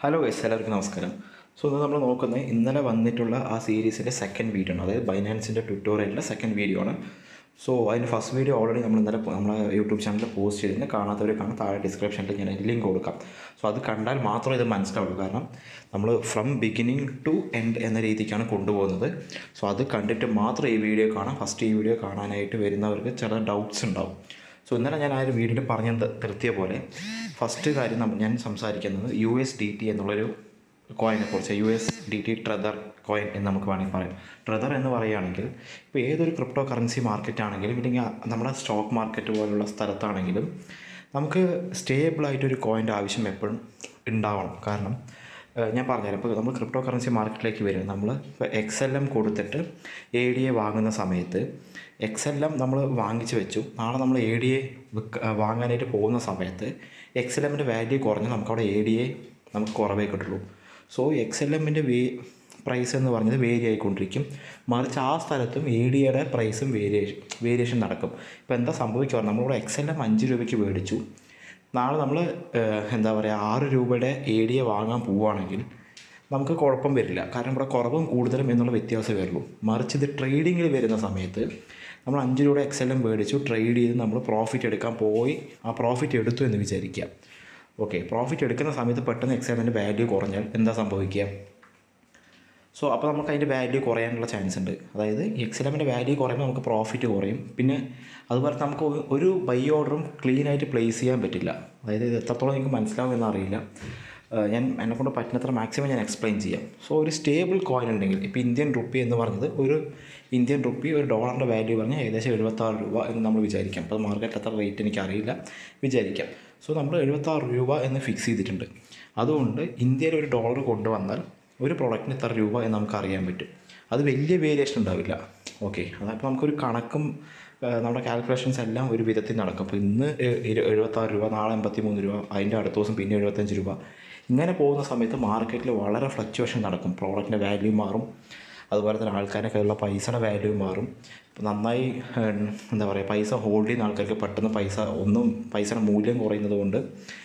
hello guys എല്ലാവർക്കും നമസ്കാരം so ഇന്ന് നമ്മൾ നോക്കുന്നത് ഇന്നലെ വന്നിട്ടുള്ള ആ സീരീസിൻ്റെ സെക്കൻഡ് വീഡിയോ ആണ് അതായത് ബൈനാൻസിൻ്റെ ട്യൂട്ടോറിയലിൻ്റെ സെക്കൻഡ് വീഡിയോ ആണ് സോ അതിൻ്റെ ഫസ്റ്റ് വീഡിയോ ഓൾറെഡി നമ്മൾ ഇന്നലെ പോ- നമ്മളെ യൂട്യൂബ് ചാനലിൽ പോസ്റ്റ് ചെയ്തിരുന്നു കാണാത്തവർ കാണാൻ താഴെ ഡിസ്ക്രിപ്ഷനിൽ ഞാൻ ലിങ്ക് കൊടുക്കാം സോ അത് കണ്ടാൽ മാത്രമേ ഇത് മനസ്സിലാവുള്ളൂ കാരണം നമ്മൾ ഫ്രം ബിഗിനിങ് ടു എൻഡ് എന്ന രീതിക്കാണ് കൊണ്ടുപോകുന്നത് സോ അത് കണ്ടിട്ട് മാത്രം ഈ വീഡിയോ കാണാം ഫസ്റ്റ് ഈ വീഡിയോ കാണാനായിട്ട് വരുന്നവർക്ക് ചില ഡൗട്ട്സ് ഉണ്ടാവും സോ ഇന്നലെ ഞാൻ ആ ഒരു വീഡിയോയിൽ പറഞ്ഞ നിർത്തിയ പോലെ ഫസ്റ്റ് കാര്യം നമ്മ- ഞാൻ സംസാരിക്കുന്നത് യു എസ് ഡി ടി എന്നുള്ളൊരു കോയിനെ കുറിച്ച് U S D T Tether coin എന്ന് നമുക്ക് വേണമെങ്കിൽ പറയാം ട്രെദർ എന്ന് പറയുകയാണെങ്കിൽ ഇപ്പോൾ ഏതൊരു ക്രിപ്റ്റോ കറൻസി മാർക്കറ്റ് ആണെങ്കിലും ഇല്ലെങ്കിൽ ആ- നമ്മുടെ സ്റ്റോക്ക് മാർക്കറ്റ് പോലുള്ള സ്ഥലത്താണെങ്കിലും നമുക്ക് സ്റ്റേബിളായിട്ടൊരു കോയിൻ്റെ ആവശ്യം എപ്പോഴും ഉണ്ടാവണം കാരണം ഏഹ് ഞാൻ പറഞ്ഞുതരാം ഇപ്പോൾ നമ്മൾ ക്രിപ്റ്റോ കറൻസി മാർക്കറ്റിലേക്ക് വരും നമ്മൾ ഇപ്പോൾ എക്സ് എൽ എം കൊടുത്തിട്ട് എ ഡി എ വാങ്ങുന്ന സമയത്ത് എക്സ് എൽ എം നമ്മൾ വാങ്ങിച്ച് വെച്ചു നാളെ നമ്മൾ എ ഡി എ വാങ്ങാനായിട്ട് പോകുന്ന സമയത്ത് എക്സ് എൽ എമ്മിൻ്റെ വാല്യൂ കുറഞ്ഞ് നമുക്കവിടെ എ ഡി എ നമുക്ക് കുറവേ കിട്ടുള്ളൂ സോ എക്സ് എൽ എമ്മിൻ്റെ വേ പ്രൈസ് എന്ന് പറഞ്ഞത് വേരി ആയിക്കൊണ്ടിരിക്കും മറിച്ച് ആ സ്ഥലത്തും എ ഡി എയുടെ പ്രൈസും വേരിയേഷൻ വേരിയേഷൻ നടക്കും ഇപ്പോൾ എന്താ സംഭവിക്കുക നമ്മളിവിടെ എക്സ് എൽ എം അഞ്ച് രൂപയ്ക്ക് മേടിച്ചു നാളെ നമ്മൾ എന്താ പറയുക ആറ് രൂപയുടെ എ ഡി എ വാങ്ങാൻ പോവുകയാണെങ്കിൽ നമുക്ക് കുഴപ്പം വരില്ല കാരണം ഇവിടെ കുറവും കൂടുതലും എന്നുള്ള വ്യത്യാസമേ വരുള്ളൂ മറിച്ച് ഇത് ട്രേഡിങ്ങിൽ വരുന്ന സമയത്ത് നമ്മൾ അഞ്ച് രൂപയുടെ എക്സ് എല്ലാം മേടിച്ചു ട്രേഡ് ചെയ്ത് നമ്മൾ പ്രോഫിറ്റ് എടുക്കാൻ പോയി ആ പ്രോഫിറ്റ് എടുത്തു എന്ന് വിചാരിക്കുക ഓക്കെ പ്രോഫിറ്റ് എടുക്കുന്ന സമയത്ത് പെട്ടെന്ന് എക്സ് എല്ലിൻ്റെ വാല്യൂ കുറഞ്ഞാൽ എന്താ സംഭവിക്കുക സോ അപ്പോൾ നമുക്ക് അതിൻ്റെ വാല്യൂ കുറയാനുള്ള ചാൻസ് ഉണ്ട് അതായത് എക്സ് എലമിൻ്റെ വാല്യൂ കുറയുമ്പോൾ നമുക്ക് പ്രോഫിറ്റ് കുറയും പിന്നെ അതുപോലെ നമുക്ക് ഒരു- ഒരു ബൈ ഓർഡറും ക്ലീൻ ആയിട്ട് പ്ലേസ് ചെയ്യാൻ പറ്റില്ല അതായത് ഇത് എത്രത്തോളം നിങ്ങൾക്ക് മനസ്സിലാവുമെന്ന് അറിയില്ല ഏഹ് ഞാൻ എന്നെക്കൊണ്ട് പറ്റുന്നത്ര മാക്സിമം ഞാൻ എക്സ്പ്ലെയിൻ ചെയ്യാം സോ ഒരു സ്റ്റേബിൾ കോയിൻ ഉണ്ടെങ്കിൽ ഇപ്പോൾ ഇന്ത്യൻ റുപ്പി എന്ന് പറഞ്ഞത് ഒരു ഇന്ത്യൻ റുപ്പി ഒരു ഡോളറിൻ്റെ വാല്യൂ പറഞ്ഞാൽ ഏകദേശം എഴുപത്താറ് രൂപ എന്ന് നമ്മൾ വിചാരിക്കാം അപ്പോൾ മാർക്കറ്റ് അത്ര റേറ്റ് എനിക്ക് അറിയില്ല വിചാരിക്കാം സോ നമ്മൾ എഴുപത്താറ് രൂപ എന്ന് ഫിക്സ് ചെയ്തിട്ടുണ്ട് അതുകൊണ്ട് ഇന്ത്യയിൽ ഒരു ഡോളർ കൊണ്ടുവന്നാൽ ഒരു പ്രോഡക്റ്റിന് ഇത്ര രൂപ എന്ന് നമുക്ക് അറിയാൻ പറ്റും അത് വലിയ വേരിയേഷൻ ഉണ്ടാവില്ല ഓക്കെ അതപ്പോൾ നമുക്കൊരു കണക്കും ആ, നമ്മുടെ കാൽക്കുലേഷൻസ് എല്ലാം ഒരു വിധത്തിൽ നടക്കും അപ്പോൾ ഇന്ന് എ- ഇരു- എഴുപത്താറ് രൂപ നാളെ എൺപത്തി മൂന്ന് രൂപ അതിൻ്റെ അടുത്ത ദിവസം പിന്നെ എഴുപത്തഞ്ച് രൂപ ഇങ്ങനെ പോകുന്ന സമയത്ത് മാർക്കറ്റിൽ വളരെ ഫ്ലക്ച്വേഷൻ നടക്കും പ്രോഡക്റ്റിൻ്റെ വാല്യൂ മാറും അതുപോലെ തന്നെ ആൾക്കാരുടെ കയ്യിലുള്ള പൈസയുടെ വാല്യൂ മാറും ഇപ്പോൾ നന്നായി ഏഹ്, എന്താ പറയുക പൈസ ഹോൾഡ് ചെയ്യുന്ന ആൾക്കാർക്ക് പെട്ടെന്ന് പൈസ ഒന്നും പൈസയുടെ മൂല്യം കുറയുന്നത് കൊണ്ട്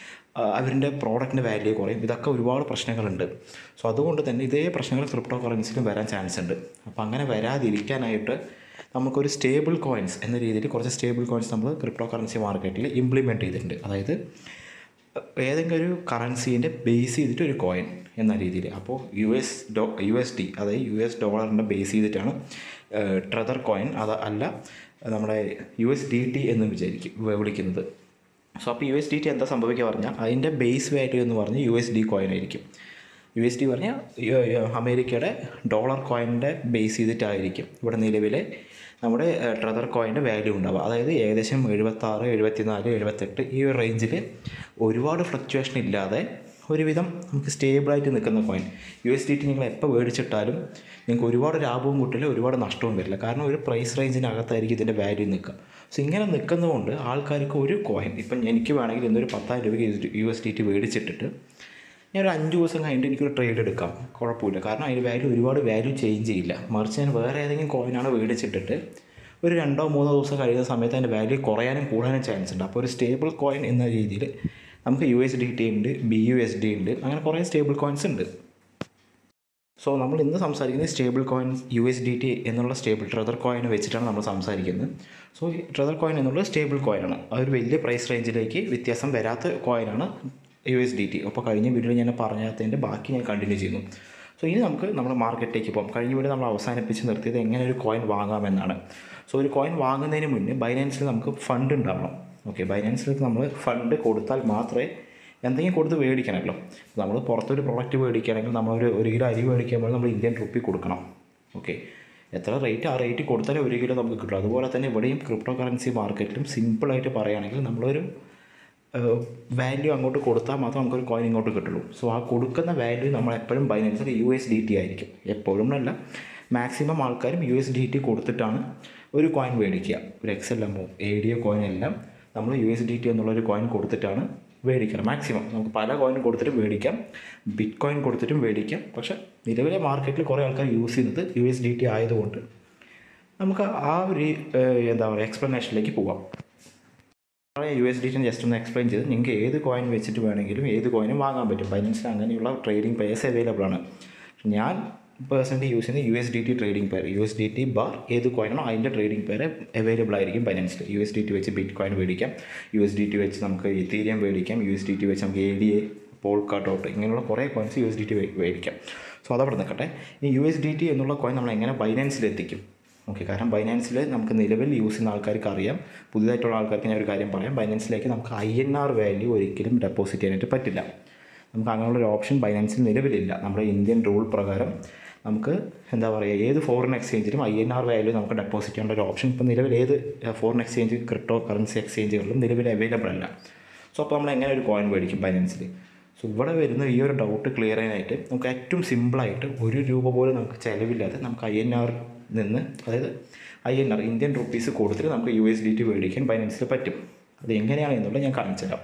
അവരുടെ പ്രോഡക്റ്റിൻ്റെ വാല്യൂ കുറയും ഇതൊക്കെ ഒരുപാട് പ്രശ്നങ്ങളുണ്ട് സോ അതുകൊണ്ട് തന്നെ ഇതേ പ്രശ്നങ്ങൾ ക്രിപ്റ്റോ കറൻസിയിലും വരാൻ ചാൻസ് ഉണ്ട് അപ്പോൾ അങ്ങനെ വരാതിരിക്കാനായിട്ട് നമുക്കൊരു സ്റ്റേബിൾ കോയിൻസ് എന്ന രീതിയിൽ കുറച്ച് സ്റ്റേബിൾ കോയിൻസ് നമ്മൾ ക്രിപ്റ്റോ കറൻസി മാർക്കറ്റിൽ ഇംപ്ലിമെൻറ്റ് ചെയ്തിട്ടുണ്ട് അതായത് ഏതെങ്കിലും ഒരു കറൻസീൻ്റെ ബേസ് ചെയ്തിട്ട് ഒരു കോയിൻ എന്ന രീതിയിൽ അപ്പോൾ യു എസ് ഡോ യു എസ് ഡി അതായത് യു എസ് ഡോളറിൻ്റെ ബേസ് ചെയ്തിട്ടാണ് ട്രെദർ കോയിൻ അത് അല്ല നമ്മുടെ യു എസ് ഡി ടി എന്ന് വിചാരിക്കും വ- വിളിക്കുന്നത് സോ അപ്പോൾ യു എസ് ഡി ടി എന്താ സംഭവിക്കുക പറഞ്ഞാൽ അതിൻ്റെ ബേസ് വാല്യൂ എന്ന് പറഞ്ഞാൽ യു എസ് ഡി കോയിൻ ആയിരിക്കും യു എസ് ഡി പറഞ്ഞാൽ യ- യ- അമേരിക്കയുടെ ഡോളർ കോയിൻ്റെ ബേസ് ചെയ്തിട്ടായിരിക്കും ഇവിടെ നിലവിലെ നമ്മുടെ ട്രെദർ കോയിൻ്റെ വാല്യൂ ഉണ്ടാവുക അതായത് ഏകദേശം എഴുപത്താറ് എഴുപത്തിനാല് എഴുപത്തെട്ട് ഈ ഒരു റേഞ്ചിൽ ഒരുപാട് ഫ്ലക്ച്വേഷൻ ഇല്ലാതെ ഒരുവിധം നമുക്ക് സ്റ്റേബിളായിട്ട് നിൽക്കുന്ന coin U S D T നിങ്ങൾ എപ്പോൾ മേടിച്ചിട്ടാലും നിങ്ങൾക്ക് ഒരുപാട് ലാഭവും കിട്ടില്ല ഒരുപാട് നഷ്ടവും വരില്ല കാരണം ഒരു പ്രൈസ് റേഞ്ചിനകത്തായിരിക്കും ഇതിൻ്റെ വാല്യൂ നിൽക്കുക സോ ഇങ്ങനെ നിൽക്കുന്നതുകൊണ്ട് ആൾക്കാർക്ക് ഒരു കോയിൻ ഇപ്പം എനിക്ക് വേണമെങ്കിൽ ഇന്നൊരു പത്തായിരം രൂപയ്ക്ക് യു എസ് ഡി ടി മേടിച്ചിട്ടിട്ട് ഞാൻ ഒരു അഞ്ച് ദിവസം കഴിഞ്ഞിട്ട് എനിക്കൊരു ട്രേഡ് എടുക്കാം കുഴപ്പമില്ല കാരണം അതിൻ്റെ വാല്യൂ ഒരുപാട് വാല്യൂ ചേഞ്ച് ചെയ്യില്ല മറിച്ച് ഞാൻ വേറെ ഏതെങ്കിലും കോയിനാണ് മേടിച്ചിട്ടിട്ട് ഒരു രണ്ടോ മൂന്നോ ദിവസം കഴിയുന്ന സമയത്ത് അതിൻ്റെ വാല്യൂ കുറയാനും കൂടാനും ചാൻസ് ഉണ്ട് അപ്പോൾ ഒരു സ്റ്റേബിൾ കോയിൻ എന്ന രീതിയിൽ നമുക്ക് യു എസ് ഡി ടി ഉണ്ട് ബി യു എസ് ഡി ഉണ്ട് അങ്ങനെ കുറേ സ്റ്റേബിൾ കോയിൻസ് ഉണ്ട് സോ നമ്മൾ ഇന്ന് സംസാരിക്കുന്നത് stable coin U S D T എന്നുള്ള സ്റ്റേബിൾ ട്രെദർ കോയിനെ വെച്ചിട്ടാണ് നമ്മൾ സംസാരിക്കുന്നത് സോ ട്രെദർ കോയിൻ എന്നുള്ളത് സ്റ്റേബിൾ കോയിനാണ് അതൊരു വലിയ പ്രൈസ് റേഞ്ചിലേക്ക് വ്യത്യാസം വരാത്ത കോയിനാണ് യു എസ് ഡി ടി അപ്പോൾ കഴിഞ്ഞ വീഡിയോയിൽ ഞാൻ പറഞ്ഞതിൻ്റെ ബാക്കി ഞാൻ കണ്ടിന്യൂ ചെയ്യുന്നു സോ ഇനി നമുക്ക് നമ്മുടെ മാർക്കറ്റിലേക്ക് പോകാം കഴിഞ്ഞ വീഡിയോ നമ്മൾ അവസാനിപ്പിച്ച് നിർത്തിയത് എങ്ങനെ ഒരു കോയിൻ വാങ്ങാമെന്നാണ് സോ ഒരു കോയിൻ വാങ്ങുന്നതിന് മുന്നേ ബൈനാൻസിൽ നമുക്ക് ഫണ്ട് ഉണ്ടാവണം ഓക്കെ ബൈനാൻസിലേക്ക് നമ്മൾ ഫണ്ട് കൊടുത്താൽ മാത്രമേ എന്തെങ്കിലും കൊടുത്ത് മേടിക്കണമല്ലോ നമ്മൾ പുറത്തൊരു പ്രോഡക്റ്റ് മേടിക്കുകയാണെങ്കിൽ നമ്മളൊരു ഒരു കിലോ അരി മേടിക്കുമ്പോൾ നമ്മൾ ഇന്ത്യൻ റുപ്പി കൊടുക്കണം ഓക്കെ എത്ര റേറ്റ് ആ റേറ്റ് കൊടുത്താലേ ഒരു കിലോ നമുക്ക് കിട്ടും അതുപോലെ തന്നെ ഇവിടെയും ക്രിപ്റ്റോ കറൻസി മാർക്കറ്റിലും സിമ്പിളായിട്ട് പറയുകയാണെങ്കിൽ നമ്മളൊരു വാല്യൂ അങ്ങോട്ട് കൊടുത്താൽ മാത്രം നമുക്കൊരു കോയിൻ ഇങ്ങോട്ട് കിട്ടുള്ളൂ സോ ആ കൊടുക്കുന്ന വാല്യൂ നമ്മൾ എപ്പോഴും ബൈനാൻസിൽ യു എസ് ഡി ടി ആയിരിക്കും എപ്പോഴും അല്ല മാക്സിമം ആൾക്കാരും യു എസ് ഡി ടി കൊടുത്തിട്ടാണ് ഒരു കോയിൻ മേടിക്കുക ഒരു എക്സ് എൽ എമ്മോ എ ഡി എ കോയിൻ എല്ലാം നമ്മൾ യു എസ് ഡി ടി എന്നുള്ളൊരു കോയിൻ കൊടുത്തിട്ടാണ് മേടിക്കണം മാക്സിമം നമുക്ക് പല കോയിൻ കൊടുത്തിട്ടും മേടിക്കാം ബിറ്റ് കോയിൻ കൊടുത്തിട്ടും മേടിക്കാം പക്ഷേ നിലവിലെ മാർക്കറ്റിൽ കുറേ ആൾക്കാർ യൂസ് ചെയ്യുന്നത് യു എസ് ഡി ടി ആയതുകൊണ്ട് നമുക്ക് ആ ഒരു ഏഹ്, എന്താ പറയുക എക്സ്പ്ലനേഷനിലേക്ക് പോവാം U S D T just ഒന്ന് എക്സ്പ്ലെയിൻ ചെയ്ത് നിങ്ങൾക്ക് ഏത് കോയിൻ വെച്ചിട്ട് വേണമെങ്കിലും ഏത് കോയിനും വാങ്ങാൻ പറ്റും ബൈനാൻസിൽ അങ്ങനെയുള്ള ട്രേഡിംഗ് പെയർസ് അവൈലബിൾ ആണ് ഞാൻ പേഴ്സണലി യൂസ് ചെയ്യുന്ന U S D T trading pair U S D T bar ഏത് കോയിനാണോ അതിൻ്റെ ട്രേഡിംഗ് പെയർ അവൈലബിൾ ആയിരിക്കും ബൈനാൻസിൽ യു എസ് ഡി ടി വെച്ച് ബിറ്റ് കോയിൻ മേടിക്കാം യു എസ് ഡി ടി വെച്ച് നമുക്ക് ഇത്തീരിയം മേടിക്കാം യു എസ് ഡി ടി വെച്ച് നമുക്ക് A D A Polkadot ഇങ്ങനെയുള്ള കുറേ coins U S D T മേടിക്കാം സോ അതവിടെ നിൽക്കട്ടെ ഈ യു എസ് ഡി ടി എന്നുള്ള കോയിൻ നമ്മൾ എങ്ങനെ ബൈനാൻസിൽ എത്തിക്കും ഓക്കെ കാരണം ബൈനാൻസിൽ നമുക്ക് നിലവിൽ യൂസ് ചെയ്യുന്ന ആൾക്കാർക്ക് അറിയാം പുതിയതായിട്ടുള്ള ആൾക്കാർക്ക് ഞാൻ ഒരു കാര്യം പറയാം ബൈനാൻസിലേക്ക് നമുക്ക് ഐ എൻ ആർ വാല്യൂ ഒരിക്കലും ഡെപ്പോസിറ്റ് ചെയ്യാനായിട്ട് പറ്റില്ല നമുക്ക് അങ്ങനെയുള്ള ഒരു ഓപ്ഷൻ ബൈനാൻസിൽ നിലവിലില്ല നമ്മുടെ ഇന്ത്യൻ റൂൾ പ്രകാരം നമുക്ക് എന്താ പറയുക ഏത് ഫോറിൻ എക്സ്ചേഞ്ചിലും ഐ എൻ ആർ വാല്യൂ നമുക്ക് ഡെപ്പോസിറ്റ് ചെയ്യേണ്ട ഒരു ഓപ്ഷൻ ഇപ്പോൾ നിലവിൽ ഏത് ഫോറിൻ എക്സ്ചേഞ്ച് ക്രിപ്റ്റോ കറൻസി എക്സ്ചേഞ്ചുകളിലും നിലവിൽ അവൈലബിൾ അല്ല സോ അപ്പോൾ നമ്മൾ എങ്ങനെ ഒരു കോയിൻ മേടിക്കും ബൈനാൻസിൽ സോ ഇവിടെ വരുന്ന ഈ ഒരു ഡൗട്ട് ക്ലിയർ ചെയ്യാനായിട്ട് നമുക്ക് ഏറ്റവും സിമ്പിളായിട്ട് ഒരു രൂപ പോലും നമുക്ക് ചിലവില്ലാതെ നമുക്ക് ഐ എൻ ആർ നിന്ന് അതായത് I N R Indian rupees കൊടുത്തിട്ട് നമുക്ക് യു എസ് ഡി ടി മേടിക്കാൻ ബൈനാൻസിൽ പറ്റും അത് എങ്ങനെയാണ് എന്നുള്ളത് ഞാൻ കാണിച്ചു തരാം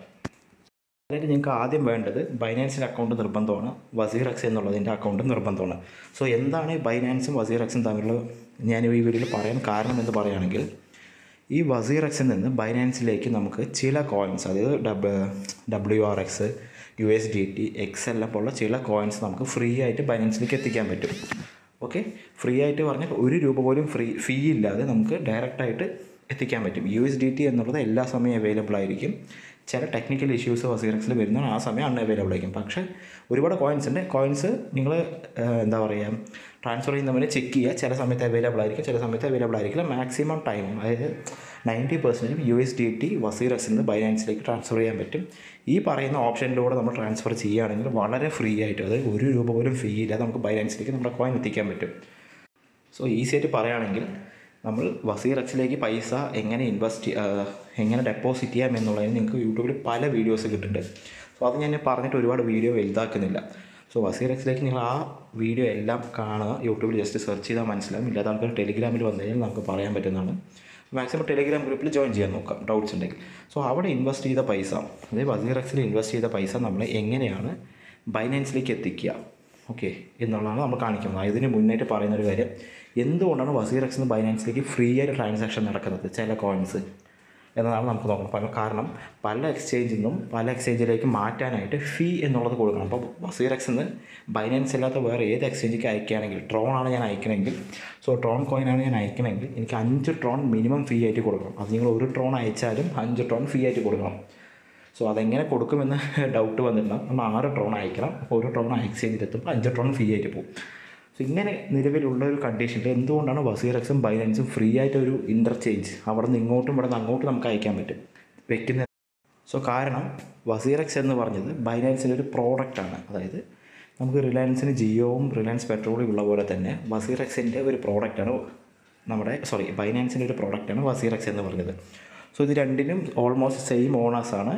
അതായത് നിങ്ങൾക്ക് ആദ്യം വേണ്ടത് ബൈനാൻസിൻ്റെ അക്കൗണ്ട് നിർബന്ധമാണ് വസീർ എക്സ് എന്നുള്ളതിൻ്റെ അക്കൗണ്ട് നിർബന്ധമാണ് സോ എന്താണ് ഈ ബൈനാൻസും വസീർ എക്സും തമ്മിലുള്ള ഞാൻ ഈ വീഡിയോയിൽ പറയാൻ കാരണം എന്ന് പറയുകയാണെങ്കിൽ ഈ വസീർ എക്സിൽ നിന്ന് ബൈനാൻസിലേക്ക് നമുക്ക് ചില കോയിൻസ് അതായത് ഡബ് W R X U S D T X എല്ലാം പോലുള്ള ചില കോയിൻസ് നമുക്ക് ഫ്രീ ആയിട്ട് ബൈനാൻസിലേക്ക് എത്തിക്കാൻ പറ്റും ഓക്കെ ഫ്രീ ആയിട്ട് പറഞ്ഞാൽ ഒരു രൂപ പോലും ഫ്രീ ഫീ ഇല്ലാതെ നമുക്ക് ഡയറക്റ്റായിട്ട് എത്തിക്കാൻ പറ്റും യു എസ് ഡി ടി എന്നുള്ളത് എല്ലാ സമയവും അവൈലബിൾ ആയിരിക്കും ചില ടെക്നിക്കൽ ഇഷ്യൂസ് വസീറക്സിൽ വരുന്നതാണ് ആ സമയം അൺഅവൈലബിൾ ആയിരിക്കും പക്ഷേ ഒരുപാട് കോയിൻസ് ഉണ്ട് കോയിൻസ് നിങ്ങൾ എന്താ പറയുക ട്രാൻസ്ഫർ ചെയ്യുന്നവരെ ചെക്ക് ചെയ്യുക ചില സമയത്ത് അവൈലബിൾ ആയിരിക്കും ചില സമയത്ത് അവൈലബിൾ ആയിരിക്കില്ല മാക്സിമം ടൈം അതായത് നയൻറ്റി പെർസെൻറ്റും യു എസ് ഡി ടി വസീറക്സിൽ നിന്ന് ബൈനാൻസിലേക്ക് ട്രാൻസ്ഫർ ചെയ്യാൻ പറ്റും ഈ പറയുന്ന ഓപ്ഷനിലൂടെ നമ്മൾ ട്രാൻസ്ഫർ ചെയ്യുകയാണെങ്കിൽ വളരെ ഫ്രീ ആയിട്ട് അതായത് ഒരു രൂപ പോലും ഫീ ഇല്ലാതെ നമുക്ക് ബൈനാൻസിലേക്ക് നമ്മുടെ കോയിൻ എത്തിക്കാൻ പറ്റും സോ ഈസി ആയിട്ട് പറയുകയാണെങ്കിൽ നമ്മൾ വസീർ എക്സിലേക്ക് പൈസ എങ്ങനെ ഇൻവെസ്റ്റ് എങ്ങനെ ഡെപ്പോസിറ്റ് ചെയ്യാം എന്നുള്ളതിന് നിങ്ങൾക്ക് യൂട്യൂബിൽ പല വീഡിയോസ് കിട്ടുന്നുണ്ട് സോ അത് ഞാൻ പറഞ്ഞിട്ട് ഒരുപാട് വീഡിയോ വലുതാക്കുന്നില്ല സോ വസീർ എക്സിലേക്ക് നിങ്ങൾ ആ വീഡിയോ എല്ലാം കാണുക യൂട്യൂബിൽ ജസ്റ്റ് സെർച്ച് ചെയ്താൽ മനസ്സിലാവും ഇല്ലാത്ത ആൾക്കാർ ടെലിഗ്രാമിൽ വന്നു കഴിഞ്ഞാൽ നമുക്ക് പറയാൻ പറ്റുന്നതാണ് മാക്സിമം ടെലിഗ്രാം ഗ്രൂപ്പിൽ ജോയിൻ ചെയ്യാൻ നോക്കാം ഡൗട്ട്സ് ഉണ്ടെങ്കിൽ സോ അവിടെ ഇൻവെസ്റ്റ് ചെയ്ത പൈസ അതായത് വസീർ എക്സിൽ ഇൻവെസ്റ്റ് ചെയ്ത പൈസ നമ്മൾ എങ്ങനെയാണ് ബൈനാൻസിലേക്ക് എത്തിക്കുക ഓക്കെ എന്നുള്ളതാണ് നമ്മൾ കാണിക്കുന്നത് ഇതിന് മുന്നായിട്ട് പറയുന്ന ഒരു കാര്യം എന്തുകൊണ്ടാണ് വസീർ എക്സ് നിന്ന് ബൈനാൻസിലേക്ക് ഫ്രീ ആയിട്ട് ട്രാൻസാക്ഷൻ നടക്കുന്നത് ചില കോയിൻസ് എന്നതാണ് നമുക്ക് നോക്കണം പല കാരണം പല എക്സ്ചേഞ്ചിൽ നിന്നും പല എക്സ്ചേഞ്ചിലേക്ക് മാറ്റാനായിട്ട് ഫീ എന്നുള്ളത് കൊടുക്കണം അപ്പോൾ വസീർ എക്സ് നിന്ന് ബൈനാൻസ് അല്ലാത്ത വേറെ ഏത് എക്സ്ചേഞ്ചിലേക്ക് അയക്കുകയാണെങ്കിൽ ട്രോൺ ആണ് ഞാൻ അയക്കണമെങ്കിൽ സോ ട്രോൺ കോയിനാണ് ഞാൻ അയക്കണമെങ്കിൽ എനിക്ക് അഞ്ച് ട്രോൺ മിനിമം ഫീ ആയിട്ട് കൊടുക്കണം അത് നിങ്ങൾ ഒരു ട്രോൺ അയച്ചാലും അഞ്ച് ട്രോൺ ഫീ ആയിട്ട് കൊടുക്കണം സോ അതെങ്ങനെ കൊടുക്കുമെന്ന് ഡൗട്ട് വന്നിട്ടുണ്ടാകും നമ്മൾ ആറ് ട്രോൺ അയക്കണം അപ്പോൾ ഒരു ട്രോൺ എക്സ്ചേഞ്ചിലെത്തുമ്പോൾ അഞ്ച് ട്രോൺ ഫ്രീ ആയിട്ട് പോകും സോ ഇങ്ങനെ നിലവിലുള്ള ഒരു കണ്ടീഷനിൽ എന്തുകൊണ്ടാണ് വസീർ എക്സും ബൈനാൻസും ഫ്രീ ആയിട്ട് ഒരു ഇൻ്റർചേഞ്ച് അവിടെ നിന്ന് ഇങ്ങോട്ടും ഇവിടെ നിന്ന് അങ്ങോട്ടും നമുക്ക് അയക്കാൻ പറ്റും വെക്കുന്ന സോ കാരണം വസീർ എക്സ് എന്ന് പറഞ്ഞത് ബൈനാൻസിൻ്റെ ഒരു പ്രോഡക്റ്റാണ് അതായത് നമുക്ക് റിലയൻസിന് ജിയോവും റിലയൻസ് പെട്രോളും ഉള്ള പോലെ തന്നെ വസീർ എക്സിൻ്റെ ഒരു പ്രോഡക്റ്റാണ് നമ്മുടെ സോറി ബൈനാൻസിൻ്റെ ഒരു പ്രോഡക്റ്റാണ് വസീർ എക്സ് എന്ന് പറഞ്ഞത് സോ ഇത് രണ്ടിനും ഓൾമോസ്റ്റ് സെയിം ഓണേഴ്സാണ്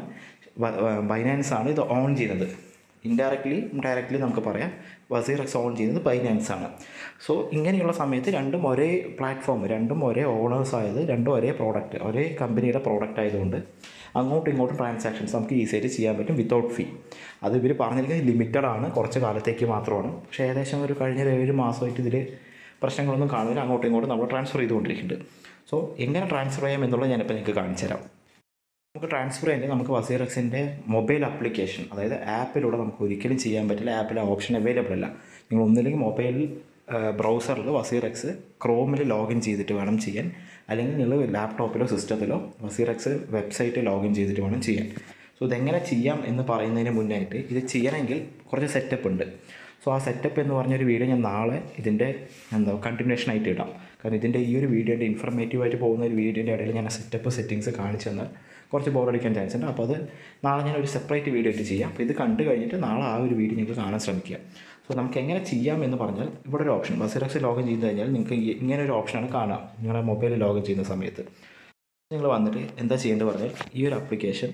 ബൈനാൻസ് ആണ് ഇത് ഓൺ ചെയ്യുന്നത് ഇൻഡയറക്റ്റ്ലി ഡയറക്റ്റ്ലി നമുക്ക് പറയാം വസീർ എക്സ് ഓൺ ചെയ്യുന്നത് ബൈനാൻസ് ആണ് സോ ഇങ്ങനെയുള്ള സമയത്ത് രണ്ടും ഒരേ പ്ലാറ്റ്ഫോം രണ്ടും ഒരേ ഓണേഴ്സ് ആയത് രണ്ടും ഒരേ പ്രോഡക്റ്റ് ഒരേ കമ്പനിയുടെ പ്രോഡക്റ്റ് ആയതുകൊണ്ട് അങ്ങോട്ടും ഇങ്ങോട്ടും ട്രാൻസാക്ഷൻസ് നമുക്ക് ഈസി ആയിട്ട് ചെയ്യാൻ പറ്റും വിത്തൗട്ട് ഫീ അത് ഇവർ പറഞ്ഞിരിക്കുന്നത് ലിമിറ്റഡ് ആണ് കുറച്ച് കാലത്തേക്ക് മാത്രമാണ് പക്ഷേ ഏകദേശം ഒരു കഴിഞ്ഞ ഒരു ഏഴ് മാസമായിട്ട് ഇതിൽ പ്രശ്നങ്ങളൊന്നും കാണില്ല അങ്ങോട്ടും ഇങ്ങോട്ടും നമ്മൾ ട്രാൻസ്ഫർ ചെയ്തുകൊണ്ടിരിക്കുന്നുണ്ട് സോ എങ്ങനെ ട്രാൻസ്ഫർ ചെയ്യാം എന്നുള്ളത് ഞാനിപ്പോൾ നിങ്ങൾക്ക് കാണിച്ചു തരാം നമുക്ക് ട്രാൻസ്ഫർ ചെയ്യേണ്ടത് നമുക്ക് വസീർ എക്സിൻ്റെ മൊബൈൽ ആപ്ലിക്കേഷൻ അതായത് ആപ്പിലൂടെ നമുക്ക് ഒരിക്കലും ചെയ്യാൻ പറ്റില്ല ആപ്പിൽ ഓപ്ഷൻ അവൈലബിൾ അല്ല നിങ്ങൾ ഒന്നില്ലെങ്കിൽ മൊബൈൽ ബ്രൗസറിൽ വസീർ എക്സ് ക്രോമിൽ ലോഗിൻ ചെയ്തിട്ട് വേണം ചെയ്യാൻ അല്ലെങ്കിൽ നിങ്ങൾ ലാപ്ടോപ്പിലോ സിസ്റ്റത്തിലോ വസീർ എക്സ് വെബ്സൈറ്റ് ലോഗിൻ ചെയ്തിട്ട് വേണം ചെയ്യാൻ സോ ഇതെങ്ങനെ ചെയ്യാം എന്ന് പറയുന്നതിന് മുന്നായിട്ട് ഇത് ചെയ്യണമെങ്കിൽ കുറച്ച് സെറ്റപ്പ് ഉണ്ട് സോ ആ സെറ്റപ്പ് എന്ന് പറഞ്ഞൊരു വീഡിയോ ഞാൻ നാളെ ഇതിൻ്റെ എന്താ കണ്ടിന്യൂഷൻ ആയിട്ട് ഇടാം കാരണം ഇതിൻ്റെ ഈ ഒരു വീഡിയോൻ്റെ ഇൻഫർമേറ്റീവ് ആയിട്ട് പോകുന്ന ഒരു വീഡിയോൻ്റെ ഇടയിൽ ഞാൻ സെറ്റപ്പ് സെറ്റിങ്സ് കാണിച്ചു തന്നാൽ കുറച്ച് ബോറടിക്കാൻ ചാൻസ് ഉണ്ട് അപ്പോൾ അത് നാളെ ഞാൻ ഒരു സെപ്പറേറ്റ് വീഡിയോ ആയിട്ട് ചെയ്യാം അപ്പോൾ ഇത് കണ്ടു കഴിഞ്ഞിട്ട് നാളെ ആ ഒരു വീഡിയോ നിങ്ങൾക്ക് കാണാൻ ശ്രമിക്കുക സോ നമുക്ക് എങ്ങനെ ചെയ്യാം എന്ന് പറഞ്ഞാൽ ഇവിടെ ഒരു ഓപ്ഷൻ ബസിറക്സ് ലോഗിൻ ചെയ്ത് കഴിഞ്ഞാൽ നിങ്ങൾക്ക് ഇങ്ങനെ ഒരു ഓപ്ഷനാണ് കാണാം നിങ്ങളുടെ മൊബൈലിൽ ലോഗിൻ ചെയ്യുന്ന സമയത്ത് നിങ്ങൾ വന്നിട്ട് എന്താ ചെയ്യേണ്ടത് പറഞ്ഞാൽ ഈ ഒരു ആപ്ലിക്കേഷൻ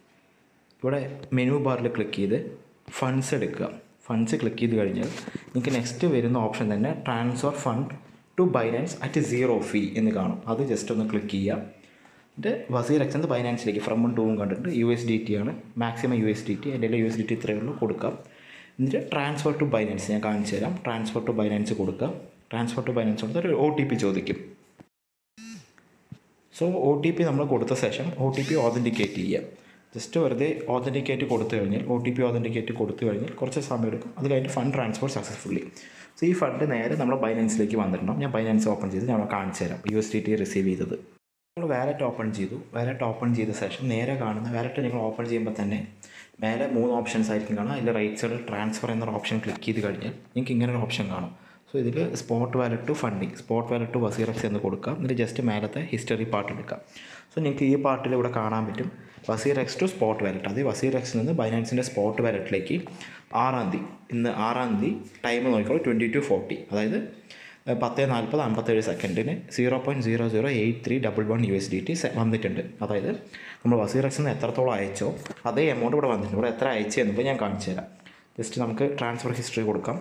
ഇവിടെ മെനു ബാറിൽ ക്ലിക്ക് ചെയ്ത് ഫണ്ട്സ് എടുക്കുക ഫണ്ട്സ് ക്ലിക്ക് ചെയ്ത് കഴിഞ്ഞാൽ നിങ്ങൾക്ക് നെക്സ്റ്റ് വരുന്ന ഓപ്ഷൻ തന്നെ transfer fund to Binance at zero fee എന്ന് കാണും അത് ജസ്റ്റ് ഒന്ന് ക്ലിക്ക് ചെയ്യുക എന്നിട്ട് വസീർ എക്സ് ബൈനാൻസിലേക്ക് ഫ്രമും ടൂവും കണ്ടിട്ട് യു എസ് ഡി ടി ആണ് maximum U S D T എൻ്റെ യു എസ് ഡി ടി ഇത്രയേ ഉള്ളൂ കൊടുക്കാം എന്നിട്ട് ട്രാൻസ്ഫർ ടു ബൈനാൻസ് ഞാൻ കാണിച്ചു തരാം ട്രാൻസ്ഫർ ടു ബൈനാൻസ് കൊടുക്കുക ട്രാൻസ്ഫർ ടു ബൈനാൻസ് കൊടുത്താൽ ഒരു ഒ ടി പി ചോദിക്കും സോ ഒ ടി പി നമ്മൾ കൊടുത്ത ശേഷം ഒ ടി പി ഓതൻറ്റിക്കേറ്റ് ചെയ്യുക ജസ്റ്റ് വെറുതെ ഓതൻറ്റിക്കേറ്റ് കൊടുത്തു കഴിഞ്ഞാൽ ഒ ടി പി ഓതൻറ്റിക്കേറ്റ് കൊടുത്തു കഴിഞ്ഞാൽ കുറച്ച് സമയം എടുക്കും അത് കഴിഞ്ഞിട്ട് ഫണ്ട് ട്രാൻസ്ഫർ സക്സസ്ഫുള്ളി സോ ഈ ഫണ്ട് നേരെ നമ്മൾ ബൈനാൻസിലേക്ക് വന്നിട്ടുണ്ടാവും ഞാൻ ബൈനാൻസ് ഓപ്പൺ ചെയ്ത് ഞാൻ കാണിച്ചു തരാം U S D T receive ചെയ്തത് നമ്മൾ വാലറ്റ് ഓപ്പൺ ചെയ്തു വാലറ്റ് ഓപ്പൺ ചെയ്ത ശേഷം നേരെ കാണുന്ന വാലറ്റ് നിങ്ങൾ ഓപ്പൺ ചെയ്യുമ്പോൾ തന്നെ മേലെ മൂന്ന് ഓപ്ഷൻസ് ആയിരിക്കും കാണാം അതിൽ റൈറ്റ് സൈഡിൽ ട്രാൻസ്ഫർ എന്നൊരു ഓപ്ഷൻ ക്ലിക്ക് ചെയ്ത് കഴിഞ്ഞാൽ നിങ്ങൾക്ക് ഇങ്ങനെ ഒരു ഓപ്ഷൻ കാണും സോ ഇതിൽ spot wallet to funding spot wallet to WazirX എന്ന് കൊടുക്കാം എന്നിട്ട് ജസ്റ്റ് മേലത്തെ ഹിസ്റ്ററി പാർട്ട് എടുക്കാം സോ നിങ്ങൾക്ക് ഈ പാർട്ടിൽ ഇവിടെ കാണാൻ പറ്റും WazirX to spot wallet അത് വസീർ എക്സിൽ നിന്ന് ബൈനാൻസിൻ്റെ സ്പോട്ട് വാലറ്റിലേക്ക് ആറാം തീയതി ഇന്ന് ആറാം തീയതി ടൈം നോക്കിക്കോളൂ ട്വൻറ്റി ടു ഫോർട്ടി അതായത് പത്ത് നാൽപ്പത് അമ്പത്തേഴ് സെക്കൻഡിന് zero point zero zero eight three double one U S D T വന്നിട്ടുണ്ട് അതായത് നമ്മൾ വസീർ എക്സിൽ നിന്ന് എത്രത്തോളം അയച്ചോ അതേ എമൗണ്ട് ഇവിടെ വന്നിട്ടുണ്ട് ഇവിടെ എത്ര അയച്ചു എന്നിപ്പോൾ ഞാൻ കാണിച്ചു തരാം ജസ്റ്റ് നമുക്ക് ട്രാൻസ്ഫർ ഹിസ്റ്ററി കൊടുക്കാം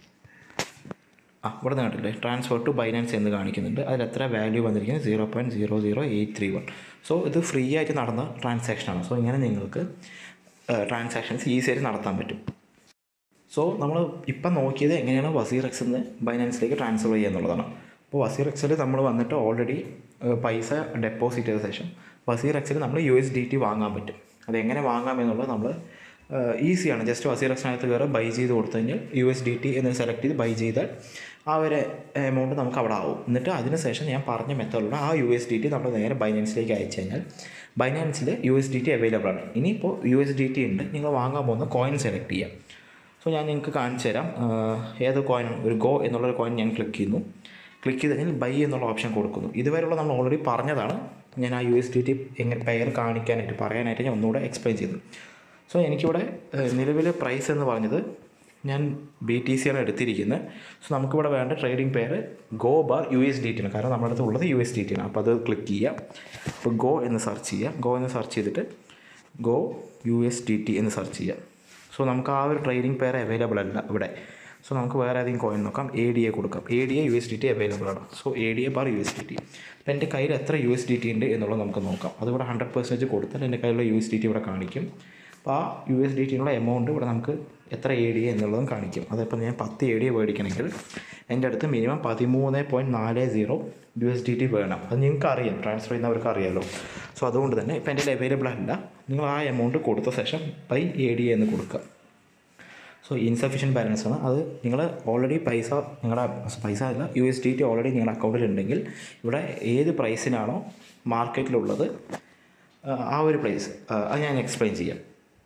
ആ ഇവിടെ നിന്ന് കണ്ടില്ലേ ട്രാൻസ്ഫർ ടു ബൈനാൻസ് എന്ന് കാണിക്കുന്നുണ്ട് അതിൽ എത്ര വാല്യൂ വന്നിരിക്കുന്നത് zero point zero zero eight three one so ഇത് ഫ്രീ ആയിട്ട് നടന്ന ട്രാൻസാക്ഷനാണ് സോ ഇങ്ങനെ നിങ്ങൾക്ക് ട്രാൻസാക്ഷൻസ് ഈസി ആയിട്ട് നടത്താൻ പറ്റും സോ നമ്മൾ ഇപ്പം നോക്കിയത് എങ്ങനെയാണ് വസീർ എക്സിൽ നിന്ന് ബൈനാൻസിലേക്ക് ട്രാൻസ്ഫർ ചെയ്യുക എന്നുള്ളതാണ് അപ്പോൾ വസീർ എക്സിൽ നമ്മൾ വന്നിട്ട് ഓൾറെഡി പൈസ ഡെപ്പോസിറ്റ് ചെയ്ത ശേഷം വസീർ എക്സിൽ നമ്മൾ യു എസ് ഡി ടി വാങ്ങാൻ പറ്റും അതെങ്ങനെ വാങ്ങാം എന്നുള്ളത് നമ്മൾ ഈസിയാണ് ജസ്റ്റ് വസീർ എക്സിനകത്ത് കയറി ബൈ ചെയ്ത് കൊടുത്തു കഴിഞ്ഞാൽ യു എസ് ഡി ടി എന്ന് സെലക്ട് ചെയ്ത് ബൈ ചെയ്താൽ ആ ഒരു എമൗണ്ട് നമുക്ക് അവിടെ ആവും എന്നിട്ട് അതിന് ശേഷം ഞാൻ പറഞ്ഞ മെത്തേഡിലൂടെ ആ യു എസ് ഡി ടി നമ്മൾ നേരെ ബൈനാൻസിലേക്ക് അയച്ചു കഴിഞ്ഞാൽ ബൈനാൻസിൽ U S D T available ആണ് ഇനിയിപ്പോൾ യു എസ് ഡി ടി ഉണ്ട് നിങ്ങൾ വാങ്ങാൻ പോകുന്ന കോയിൻ സെലക്ട് ചെയ്യാം സോ ഞാൻ നിങ്ങൾക്ക് കാണിച്ചു തരാം ഏത് കോയിൻ ഒരു ഗോ എന്നുള്ളൊരു കോയിൻ ഞാൻ ക്ലിക്ക് ചെയ്യുന്നു ക്ലിക്ക് ചെയ്ത് കഴിഞ്ഞാൽ ബൈ എന്നുള്ള ഓപ്ഷൻ കൊടുക്കുന്നു ഇതുവരെയുള്ള നമ്മൾ ഓൾറെഡി പറഞ്ഞതാണ് ഞാൻ ആ യു എസ് ഡി ടി എങ്ങനെ പെയർ കാണിക്കാനായിട്ട് പറയാനായിട്ട് ഞാൻ ഒന്നുകൂടെ എക്സ്പ്ലെയിൻ ചെയ്തു സോ എനിക്കിവിടെ നിലവിലെ പ്രൈസ് എന്ന് പറഞ്ഞത് ഞാൻ ബി ടി സി ആണ് എടുത്തിരിക്കുന്നത് സോ നമുക്കിവിടെ വേണ്ട trading pair go bar U S D T ആണ് കാരണം നമ്മുടെ അടുത്ത് ഉള്ളത് യു എസ് ഡി ടി ആണ് അപ്പോൾ അത് ക്ലിക്ക് ചെയ്യാം അപ്പോൾ ഗോ എന്ന് സെർച്ച് ചെയ്യുക ഗോ എന്ന് സെർച്ച് ചെയ്തിട്ട് go U S D T എന്ന് സെർച്ച് ചെയ്യുക സോ നമുക്ക് ആ ഒരു ട്രേഡിംഗ് പെയർ അവൈലബിൾ അല്ല ഇവിടെ സോ നമുക്ക് വേറെ ഏതെങ്കിലും കോയിൻ നോക്കാം എ ഡി എ കൊടുക്കാം A D A U S D T available ആണ് so A D A bar U S D T അപ്പോൾ എൻ്റെ കയ്യിൽ എത്ര യു എസ് ഡി ടി ഉണ്ട് എന്നുള്ളത് നമുക്ക് നോക്കാം അതിവിടെ ഹൺഡ്രഡ് പെർസെൻറ്റേജ് കൊടുത്താൽ എൻ്റെ കയ്യിലുള്ള യു എസ് ഡി ടി ഇവിടെ കാണിക്കും അപ്പോൾ ആ യു എസ് ഡി ടിനുള്ള എമൗണ്ട് ഇവിടെ നമുക്ക് എത്ര എ ഡി എ എന്നുള്ളതും കാണിക്കും അതിപ്പോൾ ഞാൻ പത്ത് എ ഡി എ മേടിക്കണമെങ്കിൽ എൻ്റെ അടുത്ത് മിനിമം പതിമൂന്ന് പോയിൻറ്റ് നാല് zero U S D T വേണം അത് നിങ്ങൾക്ക് അറിയാം ട്രാൻസ്ഫർ ചെയ്യുന്നവർക്ക് അറിയാമല്ലോ സോ അതുകൊണ്ട് തന്നെ ഇപ്പോൾ എൻ്റെ അവൈലബിൾ അല്ല നിങ്ങൾ ആ എമൗണ്ട് കൊടുത്ത ശേഷം ബൈ എ ഡി എന്ന് കൊടുക്കുക സോ ഇൻസഫിഷ്യൻറ്റ് ബാലൻസ് ആണ് അത് നിങ്ങൾ ഓൾറെഡി പൈസ നിങ്ങളുടെ പൈസ അല്ല U S D T already നിങ്ങളുടെ അക്കൗണ്ടിൽ ഉണ്ടെങ്കിൽ ഇവിടെ ഏത് പ്രൈസിനാണോ മാർക്കറ്റിലുള്ളത് ആ ഒരു പ്രൈസ് അത് ഞാൻ എക്സ്പ്ലെയിൻ ചെയ്യാം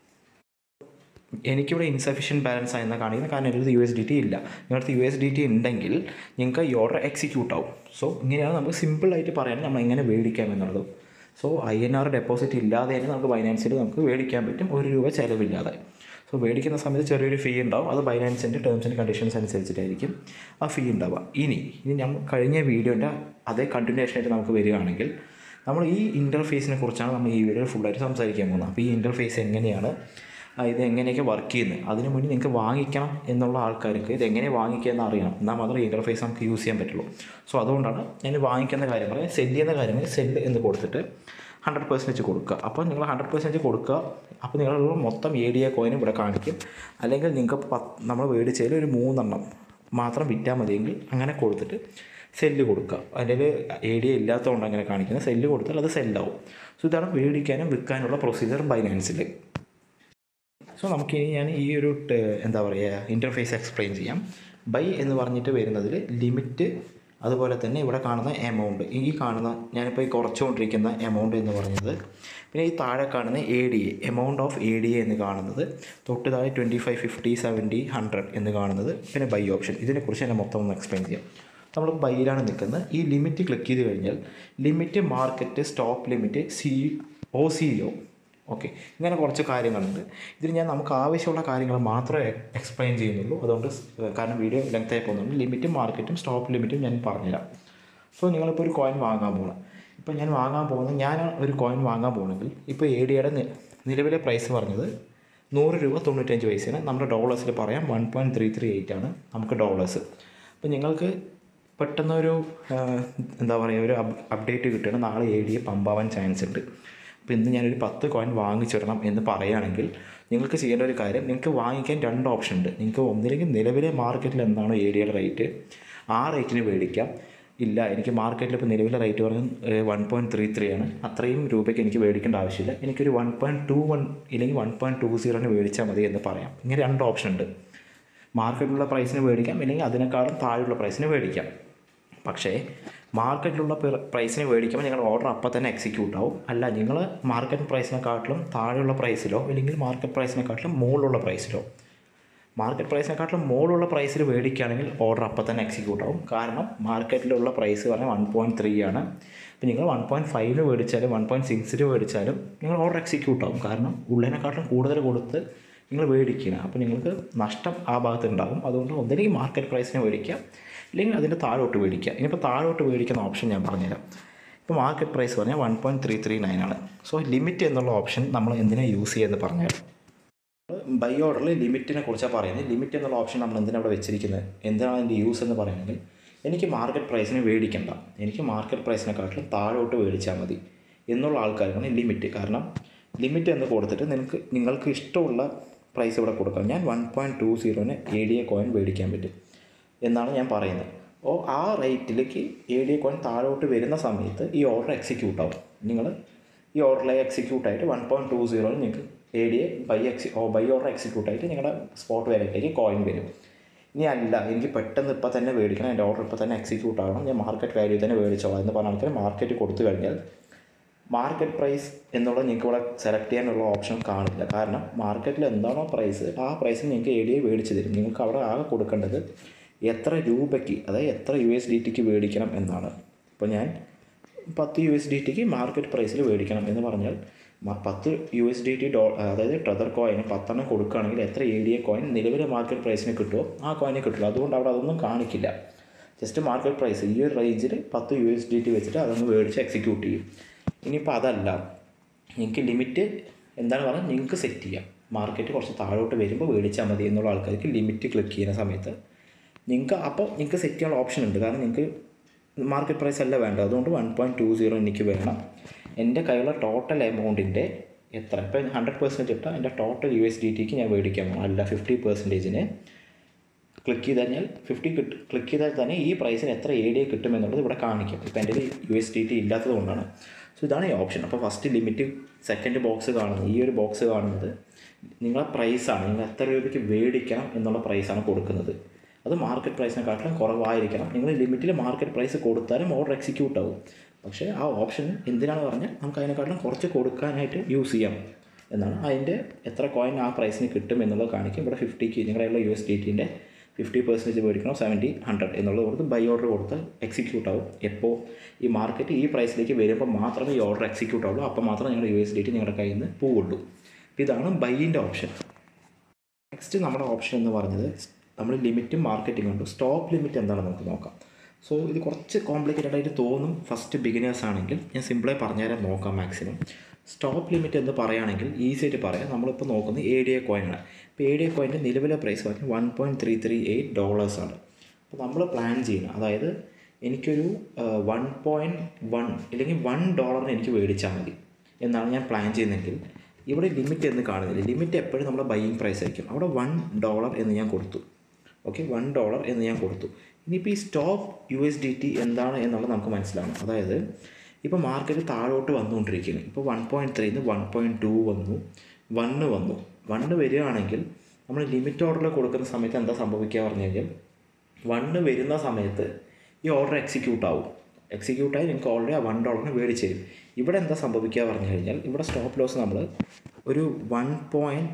എനിക്കിവിടെ ഇൻസഫിഷ്യൻറ്റ് ബാലൻസ് ആയെന്ന് കാണിക്കുന്നത് കാരണം എൻ്റെ അടുത്ത് യു എസ് ഡി ടി ഇല്ല നിങ്ങളുടെ അടുത്ത് യു എസ് ഡി ടി ഉണ്ടെങ്കിൽ നിങ്ങൾക്ക് ഈ ഓർഡർ എക്സിക്യൂട്ട് ആവും സോ ഇങ്ങനെയാണ് നമുക്ക് സിമ്പിളായിട്ട് പറയാൻ നമ്മൾ എങ്ങനെ മേടിക്കാം എന്നുള്ളത് so I N R deposit ഇല്ലാതെ തന്നെ നമുക്ക് ബൈനാൻസിൽ നമുക്ക് മേടിക്കാൻ പറ്റും ഒരു രൂപ ചിലവില്ലാതെ സോ മേടിക്കുന്ന സമയത്ത് ചെറിയൊരു ഫീ ഉണ്ടാവും അത് ബൈനാൻസിൻ്റെ ടേംസ് ആൻഡ് കണ്ടീഷൻസ് അനുസരിച്ചിട്ടായിരിക്കും ആ ഫീ ഉണ്ടാവുക ഇനി ഇനി നമ്മൾ കഴിഞ്ഞ വീഡിയോൻ്റെ അതേ കണ്ടിന്യൂഷൻ ആയിട്ട് നമുക്ക് വരികയാണെങ്കിൽ നമ്മൾ ഈ ഇൻ്റർഫേസിനെ കുറിച്ചാണ് നമ്മൾ ഈ വീഡിയോയിൽ ഫുള്ളായിട്ട് സംസാരിക്കാൻ പോകുന്നത് അപ്പോൾ ഈ ഇൻ്റർഫേസ് എങ്ങനെയാണ് ഇത് എങ്ങനെയൊക്കെ വർക്ക് ചെയ്യുന്നത് അതിനു വേണ്ടി നിങ്ങൾക്ക് വാങ്ങിക്കണം എന്നുള്ള ആൾക്കാർക്ക് ഇത് എങ്ങനെ വാങ്ങിക്കുക എന്ന് അറിയണം എന്നാൽ മാത്രമേ ഇൻ്റർഫേസ് നമുക്ക് യൂസ് ചെയ്യാൻ പറ്റുള്ളൂ സോ അതുകൊണ്ടാണ് ഞാൻ വാങ്ങിക്കുന്ന കാര്യം പറയാം സെല്ല് ചെയ്യുന്ന കാര്യങ്ങൾ സെല്ല് എന്ന് കൊടുത്തിട്ട് ഹൺഡ്രഡ് പെർസെൻറ്റേജ് കൊടുക്കുക അപ്പോൾ നിങ്ങൾ ഹൺഡ്രഡ് പെർസെൻറ്റേജ് കൊടുക്കുക അപ്പോൾ നിങ്ങളുടെ മൊത്തം എ ഡി എ കോയിനും ഇവിടെ കാണിക്കും അല്ലെങ്കിൽ നിങ്ങൾക്ക് പത്ത് നമ്മൾ മേടിച്ചതിൽ ഒരു മൂന്നെണ്ണം മാത്രം വിറ്റാൽ മതിയെങ്കിൽ അങ്ങനെ കൊടുത്തിട്ട് സെല്ല് കൊടുക്കുക അതിൽ എ ഡി എ ഇല്ലാത്തതുകൊണ്ട് അങ്ങനെ കാണിക്കുന്നത് സെല്ല് കൊടുത്താൽ അത് സെല്ലാവും സോ ഇതാണ് മേടിക്കാനും വിൽക്കാനുള്ള പ്രൊസീജിയർ ബൈനാൻസിൽ സോ നമുക്കിനി ഞാൻ ഈ ഒരു എന്താ പറയുക ഇൻ്റർഫേസ് എക്സ്പ്ലെയിൻ ചെയ്യാം ബൈ എന്ന് പറഞ്ഞിട്ട് വരുന്നതിൽ ലിമിറ്റ് അതുപോലെ തന്നെ ഇവിടെ കാണുന്ന എമൗണ്ട് ഈ കാണുന്ന ഞാനിപ്പോൾ ഈ കുറച്ചുകൊണ്ടിരിക്കുന്ന എമൗണ്ട് എന്ന് പറയുന്നത് പിന്നെ ഈ താഴെ കാണുന്ന A D A amount of A D A എന്ന് കാണുന്നത് തൊട്ട് താഴെ twenty five fifty seventy hundred എന്ന് കാണുന്നത് പിന്നെ ബൈ ഓപ്ഷൻ ഇതിനെക്കുറിച്ച് ഞാൻ മൊത്തം ഒന്ന് എക്സ്പ്ലെയിൻ ചെയ്യാം നമ്മൾ ബൈയിലാണ് നിൽക്കുന്നത് ഈ ലിമിറ്റ് ക്ലിക്ക് ചെയ്ത് കഴിഞ്ഞാൽ limit market stop limit C O C O okay ഇങ്ങനെ കുറച്ച് കാര്യങ്ങളുണ്ട് ഇതിൽ ഞാൻ നമുക്ക് ആവശ്യമുള്ള കാര്യങ്ങൾ മാത്രമേ എക്സ്പ്ലെയിൻ ചെയ്യുന്നുള്ളൂ അതുകൊണ്ട് കാരണം വീഡിയോ ലെങ്ത് ആയി പോകുന്നുണ്ട് ലിമിറ്റും മാർക്കറ്റും സ്റ്റോപ്പ് ലിമിറ്റും ഞാൻ പറഞ്ഞുതരാം സോ നിങ്ങളിപ്പോൾ ഒരു കോയിൻ വാങ്ങാൻ പോകണം ഇപ്പോൾ ഞാൻ വാങ്ങാൻ പോകുന്നത് ഞാൻ ഒരു കോയിൻ വാങ്ങാൻ പോകണമെങ്കിൽ ഇപ്പോൾ എ ഡിയുടെ നിലവിലെ പ്രൈസ് പറഞ്ഞത് നൂറ് രൂപ തൊണ്ണൂറ്റഞ്ച് പൈസയാണ് നമ്മുടെ ഡോളേഴ്സിൽ പറയാം one point three three eight ആണ് നമുക്ക് ഡോളേഴ്സ് അപ്പോൾ നിങ്ങൾക്ക് പെട്ടെന്നൊരു എന്താ പറയുക ഒരു അപ്ഡേറ്റ് കിട്ടുകയാണ് നാളെ എ ഡി എ പമ്പാവാൻ ചാൻസ് ഉണ്ട് അപ്പോൾ ഇന്ന് ഞാനൊരു പത്ത് കോയിൻ വാങ്ങിച്ചിടണം എന്ന് പറയുകയാണെങ്കിൽ നിങ്ങൾക്ക് ചെയ്യേണ്ട ഒരു കാര്യം നിങ്ങൾക്ക് വാങ്ങിക്കാൻ രണ്ട് ഓപ്ഷൻ ഉണ്ട് നിങ്ങൾക്ക് ഒന്നില്ലെങ്കിൽ നിലവിലെ മാർക്കറ്റിൽ എന്താണോ എ ഡിയുടെ റേറ്റ് ആ റേറ്റിന് മേടിക്കാം ഇല്ല എനിക്ക് മാർക്കറ്റിൽ ഇപ്പോൾ നിലവിലെ റേറ്റ് പറഞ്ഞാൽ വൺ പോയിൻറ്റ് ത്രീ ത്രീ ആണ് അത്രയും രൂപയ്ക്ക് എനിക്ക് മേടിക്കേണ്ട ആവശ്യമില്ല എനിക്കൊരു വൺ പോയിൻറ്റ് ടു വൺ ഇല്ലെങ്കിൽ വൺ പോയിൻറ്റ് ടു സീറോന് മേടിച്ചാൽ മതി എന്ന് പറയാം ഇങ്ങനെ രണ്ട് ഓപ്ഷൻ ഉണ്ട് മാർക്കറ്റിലുള്ള പ്രൈസിന് മേടിക്കാം ഇല്ലെങ്കിൽ അതിനേക്കാളും താഴെയുള്ള പ്രൈസിന് മേടിക്കാം പക്ഷേ മാർക്കറ്റിലുള്ള പ്രൈസിന് മേടിക്കുമ്പോൾ നിങ്ങൾ ഓർഡർ അപ്പം തന്നെ എക്സിക്യൂട്ട് ആവും അല്ല നിങ്ങൾ മാർക്കറ്റ് പ്രൈസിനെക്കാട്ടിലും താഴെയുള്ള പ്രൈസിലോ അല്ലെങ്കിൽ മാർക്കറ്റ് പ്രൈസിനെക്കാട്ടിലും മുകളിലുള്ള പ്രൈസിലോ മാർക്കറ്റ് പ്രൈസിനെക്കാട്ടിലും മുകളിലുള്ള പ്രൈസിൽ മേടിക്കുകയാണെങ്കിൽ ഓർഡർ അപ്പം തന്നെ എക്സിക്യൂട്ട് ആവും കാരണം മാർക്കറ്റിലുള്ള പ്രൈസ് പറഞ്ഞാൽ വൺ പോയിൻറ്റ് ത്രീ ആണ് അപ്പോൾ നിങ്ങൾ വൺ പോയിൻറ്റ് ഫൈവിന് മേടിച്ചാലും വൺ പോയിൻറ്റ് സിക്സിന് മേടിച്ചാലും നിങ്ങൾ ഓർഡർ എക്സിക്യൂട്ട് ആവും കാരണം ഉള്ളതിനെക്കാട്ടിലും കൂടുതൽ കൊടുത്ത് നിങ്ങൾ മേടിക്കണം അപ്പോൾ നിങ്ങൾക്ക് നഷ്ടം ആ ഭാഗത്ത് ഉണ്ടാകും അതുകൊണ്ട് ഒന്നില്ലെങ്കിൽ മാർക്കറ്റ് പ്രൈസിന് മേടിക്കാം ഇല്ലെങ്കിൽ അതിൻ്റെ താഴോട്ട് മേടിക്കുക ഇനിയിപ്പോൾ താഴോട്ട് മേടിക്കുന്ന ഓപ്ഷൻ ഞാൻ പറഞ്ഞുതരാം ഇപ്പോൾ മാർക്കറ്റ് പ്രൈസ് പറഞ്ഞാൽ one point three three nine ആണ് സോ ലിമിറ്റ് എന്നുള്ള ഓപ്ഷൻ നമ്മൾ എന്തിനാണ് യൂസ് ചെയ്യുന്നത് പറഞ്ഞുതരാം ബൈ ഓർഡറിൽ ലിമിറ്റിനെ കുറിച്ചാണ് പറയുന്നത് ലിമിറ്റ് എന്നുള്ള ഓപ്ഷൻ നമ്മൾ എന്തിനാണ് അവിടെ വെച്ചിരിക്കുന്നത് എന്താണ് അതിൻ്റെ യൂസ് എന്ന് പറയുന്നത് എനിക്ക് മാർക്കറ്റ് പ്രൈസിന് മേടിക്കണ്ട എനിക്ക് മാർക്കറ്റ് പ്രൈസിനെക്കാട്ടിലും താഴോട്ട് മേടിച്ചാൽ മതി എന്നുള്ള ആൾക്കാർക്കാണ് ലിമിറ്റ് കാരണം ലിമിറ്റ് എന്ന് കൊടുത്തിട്ട് നിങ്ങൾക്ക് നിങ്ങൾക്ക് ഇഷ്ടമുള്ള പ്രൈസ് ഇവിടെ കൊടുക്കാം ഞാൻ വൺ പോയിൻറ്റ് ടു സീറോന് എ ഡി എ കോയിൻ മേടിക്കാൻ പറ്റും എന്നാണ് ഞാൻ പറയുന്നത് ഓ ആ റേറ്റിലേക്ക് എ ഡി എ കോയിൻ താഴോട്ട് വരുന്ന സമയത്ത് ഈ ഓർഡർ എക്സിക്യൂട്ട് ആവും നിങ്ങൾ ഈ ഓർഡറിലേക്ക് എക്സിക്യൂട്ട് ആയിട്ട് വൺ പോയിൻറ്റ് ടു സീറോയിൽ നിങ്ങൾക്ക് എ ഡി എ ബൈ എക്സി ഓ ബൈ ഓർഡർ എക്സിക്യൂട്ട് ആയിട്ട് നിങ്ങളുടെ സ്പോട്ട് വിലയിലേക്ക് കോയിൻ വരും ഇനി അല്ല എനിക്ക് പെട്ടെന്ന് ഇപ്പോൾ തന്നെ മേടിക്കണം എൻ്റെ ഓർഡർ ഇപ്പോൾ തന്നെ എക്സിക്യൂട്ട് ആവണം ഞാൻ മാർക്കറ്റ് വാല്യൂ തന്നെ മേടിച്ചോളാം എന്ന് പറഞ്ഞ ആൾക്കാർ മാർക്കറ്റ് കൊടുത്തു കഴിഞ്ഞാൽ മാർക്കറ്റ് പ്രൈസ് എന്നുള്ളത് നിങ്ങൾക്ക് ഇവിടെ സെലക്ട് ചെയ്യാനുള്ള ഓപ്ഷൻ കാണില്ല കാരണം മാർക്കറ്റിൽ എന്താണോ പ്രൈസ് ആ പ്രൈസിന് നിങ്ങൾക്ക് എ ഡി എ മേടിച്ച് തരും നിങ്ങൾക്ക് അവിടെ ആകെ കൊടുക്കേണ്ടത് എത്ര രൂപയ്ക്ക് അതായത് എത്ര യു എസ് ഡി ടിക്ക് മേടിക്കണം എന്നാണ് ഇപ്പോൾ ഞാൻ പത്ത് യു എസ് ഡി ടിക്ക് മാർക്കറ്റ് പ്രൈസിൽ മേടിക്കണം എന്ന് പറഞ്ഞാൽ മ- പത്ത് യു എസ് ഡി ടി ഡോ അതായത് ട്രെതർ കോയിന് പത്തെണ്ണം കൊടുക്കുകയാണെങ്കിൽ എത്ര എ ഡി എ കോയിൻ നിലവിലെ മാർക്കറ്റ് പ്രൈസിന് കിട്ടുമോ ആ കോയിനെ കിട്ടില്ല അതുകൊണ്ട് അവിടെ അതൊന്നും കാണിക്കില്ല ജസ്റ്റ് മാർക്കറ്റ് പ്രൈസ് ഈ ഒരു റേഞ്ചിൽ പത്ത് യു എസ് ഡി ടി വെച്ചിട്ട് അതൊന്ന് മേടിച്ച് എക്സിക്യൂട്ട് ചെയ്യും ഇനിയിപ്പോൾ അതല്ല നിങ്ങൾക്ക് ലിമിറ്റ് എന്താണ് പറയുക നിങ്ങൾക്ക് സെറ്റ് ചെയ്യാം മാർക്കറ്റ് കുറച്ച് താഴോട്ട് വരുമ്പോൾ മേടിച്ചാൽ മതി എന്നുള്ള ആൾക്കാർക്ക് ലിമിറ്റ് ക്ലിക്ക് ചെയ്യുന്ന സമയത്ത് നിങ്ങൾക്ക് അപ്പോൾ നിങ്ങൾക്ക് സെറ്റ് ചെയ്യാനുള്ള ഓപ്ഷൻ ഉണ്ട് കാരണം നിങ്ങൾക്ക് മാർക്കറ്റ് പ്രൈസ് അല്ല വേണ്ടത് അതുകൊണ്ട് വൺ പോയിൻറ്റ് ടു സീറോ എനിക്ക് വേണം എൻ്റെ കയ്യിലുള്ള ടോട്ടൽ എമൗണ്ടിൻ്റെ എത്ര ഇപ്പോൾ ഹൺഡ്രഡ് പെർസെൻറ്റ് ഇട്ടാൽ എൻ്റെ ടോട്ടൽ യു എസ് ഡി ടിക്ക് ഞാൻ മേടിക്കാൻ പോകണം അല്ല ഫിഫ്റ്റി പെർസെൻറ്റേജിന് ക്ലിക്ക് ചെയ്ത് കഴിഞ്ഞാൽ ഫിഫ്റ്റി കിട്ട് ക്ലിക്ക് ചെയ്താൽ തന്നെ ഈ പ്രൈസിന് എത്ര എ ഡി കിട്ടുമെന്നുള്ളത് ഇവിടെ കാണിക്കും ഇപ്പോൾ എൻ്റെ യു എസ് ഡി ടി ഇല്ലാത്തത് കൊണ്ടാണ് സോ ഇതാണ് ഈ ഓപ്ഷൻ അപ്പോൾ ഫസ്റ്റ് ലിമിറ്റ് സെക്കൻഡ് ബോക്സ് കാണുന്നത് ഈ ഒരു ബോക്സ് കാണുന്നത് നിങ്ങളെ പ്രൈസാണ് നിങ്ങൾ എത്ര രൂപയ്ക്ക് മേടിക്കണം എന്നുള്ള പ്രൈസാണ് കൊടുക്കുന്നത് അത് മാർക്കറ്റ് പ്രൈസിനെക്കാട്ടിലും കുറവായിരിക്കണം നിങ്ങൾ ലിമിറ്റിൽ മാർക്കറ്റ് പ്രൈസ് കൊടുത്താലും ഓർഡർ എക്സിക്യൂട്ട് ആവും പക്ഷേ ആ ഓപ്ഷൻ എന്തിനാണ് പറഞ്ഞാൽ നമുക്ക് അതിനെക്കാട്ടിലും കുറച്ച് കൊടുക്കാനായിട്ട് യൂസ് ചെയ്യാം എന്നാണ് അതിൻ്റെ എത്ര കോയിൻ ആ പ്രൈസിന് കിട്ടും എന്നുള്ളത് കാണിക്കും ഇവിടെ ഫിഫ്റ്റിക്ക് നിങ്ങളുടെ യു എസ് ഡി ടിൻ്റെ ഫിഫ്റ്റി പെർസെൻറ്റേജ് മേടിക്കണം സെവൻറ്റി ഹൺഡ്രഡ് എന്നുള്ളത് കൊടുത്ത് ബൈ ഓർഡർ കൊടുത്താൽ എക്സിക്യൂട്ട് ആവും എപ്പോൾ ഈ മാർക്കറ്റ് ഈ പ്രൈസിലേക്ക് വരുമ്പോൾ മാത്രമേ ഈ ഓർഡർ എക്സിക്യൂട്ട് ആവുള്ളൂ അപ്പോൾ മാത്രമേ നിങ്ങളുടെ യു എസ് ഡി ടി നിങ്ങളുടെ കയ്യിൽ നിന്ന് പോവുള്ളൂ അപ്പോൾ ഇതാണ് ബൈയിൻ്റെ ഓപ്ഷൻ നെക്സ്റ്റ് നമ്മുടെ ഓപ്ഷൻ എന്ന് പറഞ്ഞത് നമ്മൾ ലിമിറ്റും മാർക്കറ്റിംഗ് ഉണ്ട് സ്റ്റോപ്പ് ലിമിറ്റ് എന്താണെന്ന് നമുക്ക് നോക്കാം സോ ഇത് കുറച്ച് കോംപ്ലിക്കേറ്റഡ് ആയിട്ട് തോന്നും ഫസ്റ്റ് ബിഗിനേഴ്സ് ആണെങ്കിൽ ഞാൻ സിമ്പിളായി പറഞ്ഞുതരാൻ നോക്കാം മാക്സിമം സ്റ്റോപ്പ് ലിമിറ്റ് എന്ന് പറയുകയാണെങ്കിൽ ഈസി ആയിട്ട് പറയാം നമ്മളിപ്പോൾ നോക്കുന്നത് എ ഡി എ കോയിനാണ് ഇപ്പോൾ എ ഡി എ കോയിൻ്റെ നിലവിലെ പ്രൈസ് പറഞ്ഞാൽ one point three three eight ഡോളേഴ്സാണ് അപ്പോൾ നമ്മൾ പ്ലാൻ ചെയ്യണം അതായത് എനിക്കൊരു വൺ പോയിൻറ്റ് വൺ അല്ലെങ്കിൽ വൺ ഡോളറിന് എനിക്ക് മേടിച്ചാൽ മതി എന്നാണ് ഞാൻ പ്ലാൻ ചെയ്യുന്നതെങ്കിൽ ഇവിടെ ലിമിറ്റ് എന്ന് കാണുന്നില്ല ലിമിറ്റ് എപ്പോഴും നമ്മുടെ ബൈയിങ് പ്രൈസ് ആയിരിക്കും അവിടെ വൺ ഡോളർ എന്ന് ഞാൻ കൊടുത്തു ഓക്കെ വൺ ഡോളർ എന്ന് ഞാൻ കൊടുത്തു ഇനിയിപ്പോൾ ഈ stop U S D T എന്താണ് എന്നുള്ളത് നമുക്ക് മനസ്സിലാവണം അതായത് ഇപ്പോൾ മാർക്കറ്റ് താഴോട്ട് വന്നുകൊണ്ടിരിക്കുന്നു ഇപ്പോൾ വൺ പോയിൻറ്റ് ത്രീന്ന് വൺ പോയിൻറ്റ് ടു വന്നു വണ്ണ് വന്നു വണ്ണ് വരികയാണെങ്കിൽ നമ്മൾ ലിമിറ്റ് ഓർഡറിൽ കൊടുക്കുന്ന സമയത്ത് എന്താ സംഭവിക്കുക പറഞ്ഞു കഴിഞ്ഞാൽ വണ്ണ് വരുന്ന സമയത്ത് ഈ ഓർഡർ എക്സിക്യൂട്ട് ആവും എക്സിക്യൂട്ടായി നിങ്ങൾക്ക് ഓൾറെഡി ആ വൺ ഡോളറിന് മേടിച്ച് തരും ഇവിടെ എന്താ സംഭവിക്കുക പറഞ്ഞു കഴിഞ്ഞാൽ ഇവിടെ സ്റ്റോപ്പ് ലോസ് നമ്മൾ ഒരു വൺ പോയിൻറ്റ്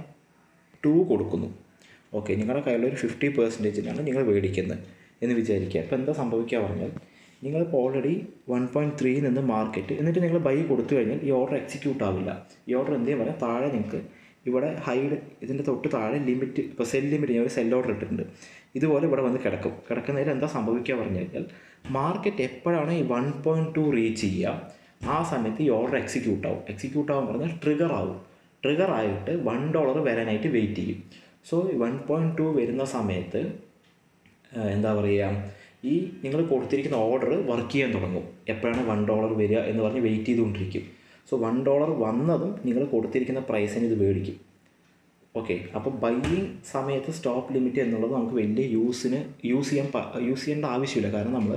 ടു കൊടുക്കുന്നു ഓക്കെ നിങ്ങളുടെ കയ്യിൽ ഒരു ഫിഫ്റ്റി പെർസെൻറ്റേജിനാണ് നിങ്ങൾ മേടിക്കുന്നത് എന്ന് വിചാരിക്കുക അപ്പോൾ എന്താ സംഭവിക്കുക പറഞ്ഞാൽ നിങ്ങളിപ്പോൾ ഓൾറെഡി വൺ പോയിൻറ്റ് ത്രീ നിന്ന് മാർക്കറ്റ് എന്നിട്ട് നിങ്ങൾ ബൈ കൊടുത്തു കഴിഞ്ഞാൽ ഈ ഓർഡർ എക്സിക്യൂട്ട് ആവില്ല ഈ ഓർഡർ എന്ത് ചെയ്യാൻ പറയാം താഴെ നിങ്ങൾക്ക് ഇവിടെ ഹൈഡ് ഇതിൻ്റെ തൊട്ട് താഴെ ലിമിറ്റ് ഇപ്പോൾ സെൽ ലിമിറ്റ് ഞാൻ ഒരു സെൽ ഓർഡർ ഇട്ടിട്ടുണ്ട് ഇതുപോലെ ഇവിടെ വന്ന് കിടക്കും കിടക്കുന്നതിൽ എന്താ സംഭവിക്കുക പറഞ്ഞു കഴിഞ്ഞാൽ മാർക്കറ്റ് എപ്പോഴാണ് ഈ വൺ പോയിൻറ്റ് ടു റീച്ച് ചെയ്യുക ആ സമയത്ത് ഈ ഓർഡർ എക്സിക്യൂട്ട് ആവും എക്സിക്യൂട്ട് ആവാൻ പറഞ്ഞാൽ ട്രിഗർ ആവും ട്രിഗർ ആയിട്ട് വൺ ഡോളർ വരാനായിട്ട് വെയിറ്റ് ചെയ്യും സോ വൺ പോയിൻറ്റ് ടു വരുന്ന സമയത്ത് ആ, എന്താ പറയുക ഈ നിങ്ങൾ കൊടുത്തിരിക്കുന്ന ഓർഡർ വർക്ക് ചെയ്യാൻ തുടങ്ങും എപ്പോഴാണ് വൺ ഡോളർ വരിക എന്ന് പറഞ്ഞ് വെയിറ്റ് ചെയ്തുകൊണ്ടിരിക്കും സോ വൺ ഡോളർ വന്നതും നിങ്ങൾ കൊടുത്തിരിക്കുന്ന പ്രൈസിന് ഇത് മേടിക്കും ഓക്കെ അപ്പോൾ ബൈയിങ് സമയത്ത് സ്റ്റോപ്പ് ലിമിറ്റ് എന്നുള്ളത് നമുക്ക് വലിയ യൂസിന് യൂസ് ചെയ്യാൻ പ- യൂസ് ചെയ്യേണ്ട ആവശ്യമില്ല കാരണം നമ്മൾ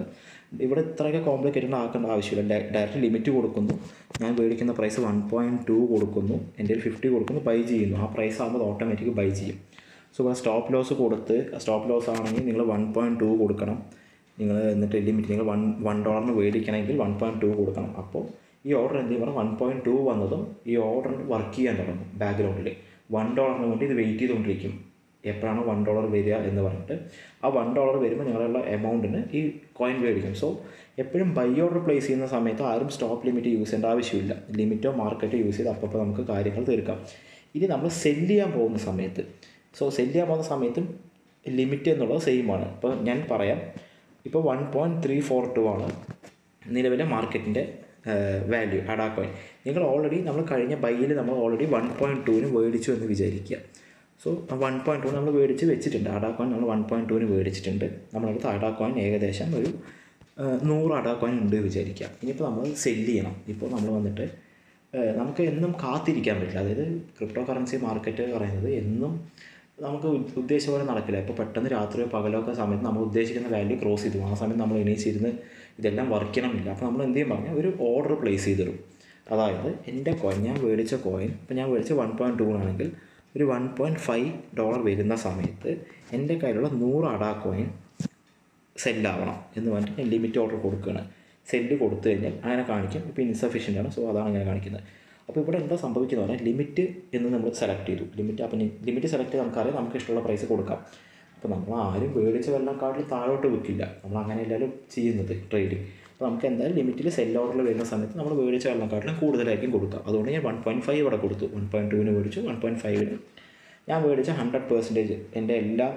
ഇവിടെ ഇത്രയൊക്കെ കോംപ്ലിക്കേറ്റഡ് ആക്കേണ്ട ആവശ്യമില്ല ഡയറക്റ്റ് ലിമിറ്റ് കൊടുക്കുന്നു ഞാൻ മേടിക്കുന്ന പ്രൈസ് വൺ പോയിൻറ്റ് ടു കൊടുക്കുന്നു എൻ്റെ ഒരു ഫിഫ്റ്റി കൊടുക്കുന്നു ബൈ ചെയ്യുന്നു ആ പ്രൈസ് ആകുമ്പോൾ ഓട്ടോമാറ്റിക് ബൈ ചെയ്യും സോ ഇവിടെ സ്റ്റോപ്പ് ലോസ് കൊടുത്ത് സ്റ്റോപ്പ് ലോസ് ആണെങ്കിൽ നിങ്ങൾ വൺ പോയിൻറ്റ് ടു കൊടുക്കണം നിങ്ങൾ എന്നിട്ട് ലിമിറ്റ് നിങ്ങൾ വൺ വൺ ഡോളറിന് മേടിക്കണമെങ്കിൽ വൺ പോയിൻറ്റ് ടു കൊടുക്കണം അപ്പോൾ ഈ ഓർഡർ എന്ത് ചെയ്യും വൺ പോയിൻറ്റ് ടു വന്നതും ഈ ഓർഡർ വർക്ക് ചെയ്യാൻ തുടങ്ങും ബാക്ക്ഗ്രൗണ്ടിൽ വൺ ഡോളറിന് വേണ്ടി ഇത് വെയിറ്റ് ചെയ്തുകൊണ്ടിരിക്കും എപ്പോഴാണ് വൺ ഡോളർ വരിക എന്ന് പറഞ്ഞിട്ട് ആ വൺ ഡോളർ വരുമ്പോൾ നിങ്ങളുള്ള എമൗണ്ടിന് ഈ കോയിൻ മേടിക്കും സോ എപ്പോഴും ബൈ ഓർഡർ പ്ലേസ് ചെയ്യുന്ന സമയത്ത് ആരും സ്റ്റോപ്പ് ലിമിറ്റ് യൂസ് ചെയ്യേണ്ട ആവശ്യമില്ല ലിമിറ്റോ മാർക്കറ്റോ യൂസ് ചെയ്ത് അപ്പോൾ നമുക്ക് കാര്യങ്ങൾ തീർക്കാം ഇനി നമ്മൾ സെല് ചെയ്യാൻ പോകുന്ന സമയത്ത് സോ സെല് ചെയ്യാൻ പോകുന്ന സമയത്തും ലിമിറ്റ് എന്നുള്ളത് സെയിം ആണ് ഇപ്പോൾ ഞാൻ പറയാം ഇപ്പോൾ one point three four two ആണ് നിലവിലെ മാർക്കറ്റിൻ്റെ വാല്യൂ അഡാ കോയിൻ നിങ്ങൾ ഓൾറെഡി നമ്മൾ കഴിഞ്ഞ ബൈയിൽ നമ്മൾ ഓൾറെഡി വൺ പോയിൻറ്റ് ടുവിന് മേടിച്ചു എന്ന് വിചാരിക്കുക സോ വൺ പോയിൻറ്റ് ടു നമ്മൾ മേടിച്ച് വെച്ചിട്ടുണ്ട് അഡാ കോയിൻ നമ്മൾ വൺ പോയിൻറ്റ് ടുവിന് മേടിച്ചിട്ടുണ്ട് നമ്മളടുത്ത് അഡാ കോയിൻ ഏകദേശം ഒരു നൂറ് അഡാ കോയിൻ ഉണ്ട് വിചാരിക്കുക ഇനിയിപ്പോൾ നമ്മൾ സെല്ല് ചെയ്യണം ഇപ്പോൾ നമ്മൾ വന്നിട്ട് നമുക്ക് എന്നും കാത്തിരിക്കാൻ പറ്റില്ല അതായത് ക്രിപ്റ്റോ കറൻസി മാർക്കറ്റ് പറയുന്നത് എന്നും നമുക്ക് ഉദ്ദേശിച്ച പോലെ നടക്കില്ല ഇപ്പോൾ പെട്ടെന്ന് രാത്രിയോ പകലോ ഒക്കെ സമയത്ത് നമ്മൾ ഉദ്ദേശിക്കുന്ന വാല്യൂ ക്രോസ് ചെയ്തു ആ സമയത്ത് നമ്മൾ എണീച്ചിരുന്ന് ഇതെല്ലാം വർക്ക് ചെയ്യണമെന്നില്ല അപ്പോൾ നമ്മൾ എന്ത് ചെയ്യും പറഞ്ഞാൽ ഒരു ഓർഡർ പ്ലേസ് ചെയ്തിടും അതായത് എൻ്റെ കോയിൻ ഞാൻ മേടിച്ച കോയിൻ ഇപ്പോൾ ഞാൻ മേടിച്ച വൺ പോയിൻറ്റ് ടു ആണെങ്കിൽ ഒരു വൺ പോയിൻറ്റ് ഫൈവ് ഡോളർ വരുന്ന സമയത്ത് എൻ്റെ കയ്യിലുള്ള നൂറ് അടാ കോയിൻ സെല്ലാവണം എന്ന് പറഞ്ഞിട്ട് ഞാൻ ലിമിറ്റ് ഓർഡർ കൊടുക്കുകയാണ് സെല്ല് കൊടുത്തു കഴിഞ്ഞാൽ അങ്ങനെ കാണിക്കും ഇപ്പോൾ ഇൻസഫിഷ്യൻ്റ് ആണ് സോ അതാണ് അങ്ങനെ കാണിക്കുന്നത് അപ്പോൾ ഇവിടെ എന്താ സംഭവിക്കുന്നത് പറഞ്ഞാൽ ലിമിറ്റ് എന്ന് നമ്മൾ സെലക്ട് ചെയ്തു ലിമിറ്റ് അപ്പം ലിമിറ്റ് സെലക്ട് ചെയ്ത് നമുക്കറിയാം നമുക്ക് ഇഷ്ടമുള്ള പ്രൈസ് കൊടുക്കാം അപ്പോൾ നമ്മൾ ആരും മേടിച്ച വെള്ളക്കാട്ടിൽ താഴോട്ട് വെക്കില്ല നമ്മൾ അങ്ങനെ എല്ലാവരും ചെയ്യുന്നത് ട്രേഡിങ് അപ്പോൾ നമുക്ക് എന്തായാലും ലിമിറ്റിൽ സെൽ ഓർഡറിൽ വരുന്ന സമയത്ത് നമ്മൾ മേടിച്ച വെള്ളക്കാട്ടിലും കൂടുതലായിരിക്കും കൊടുക്കുക അതുകൊണ്ട് ഞാൻ വൺ പോയിൻറ്റ് ഫൈവ് ഇവിടെ കൊടുത്തു വൺ പോയിൻറ്റ് ടുവിന് മേടിച്ചു വൺ പോയിൻറ്റ് ഫൈവിന് ഞാൻ മേടിച്ച ഹൺഡ്രഡ് പെർസെൻറ്റേജ് എൻ്റെ എല്ലാ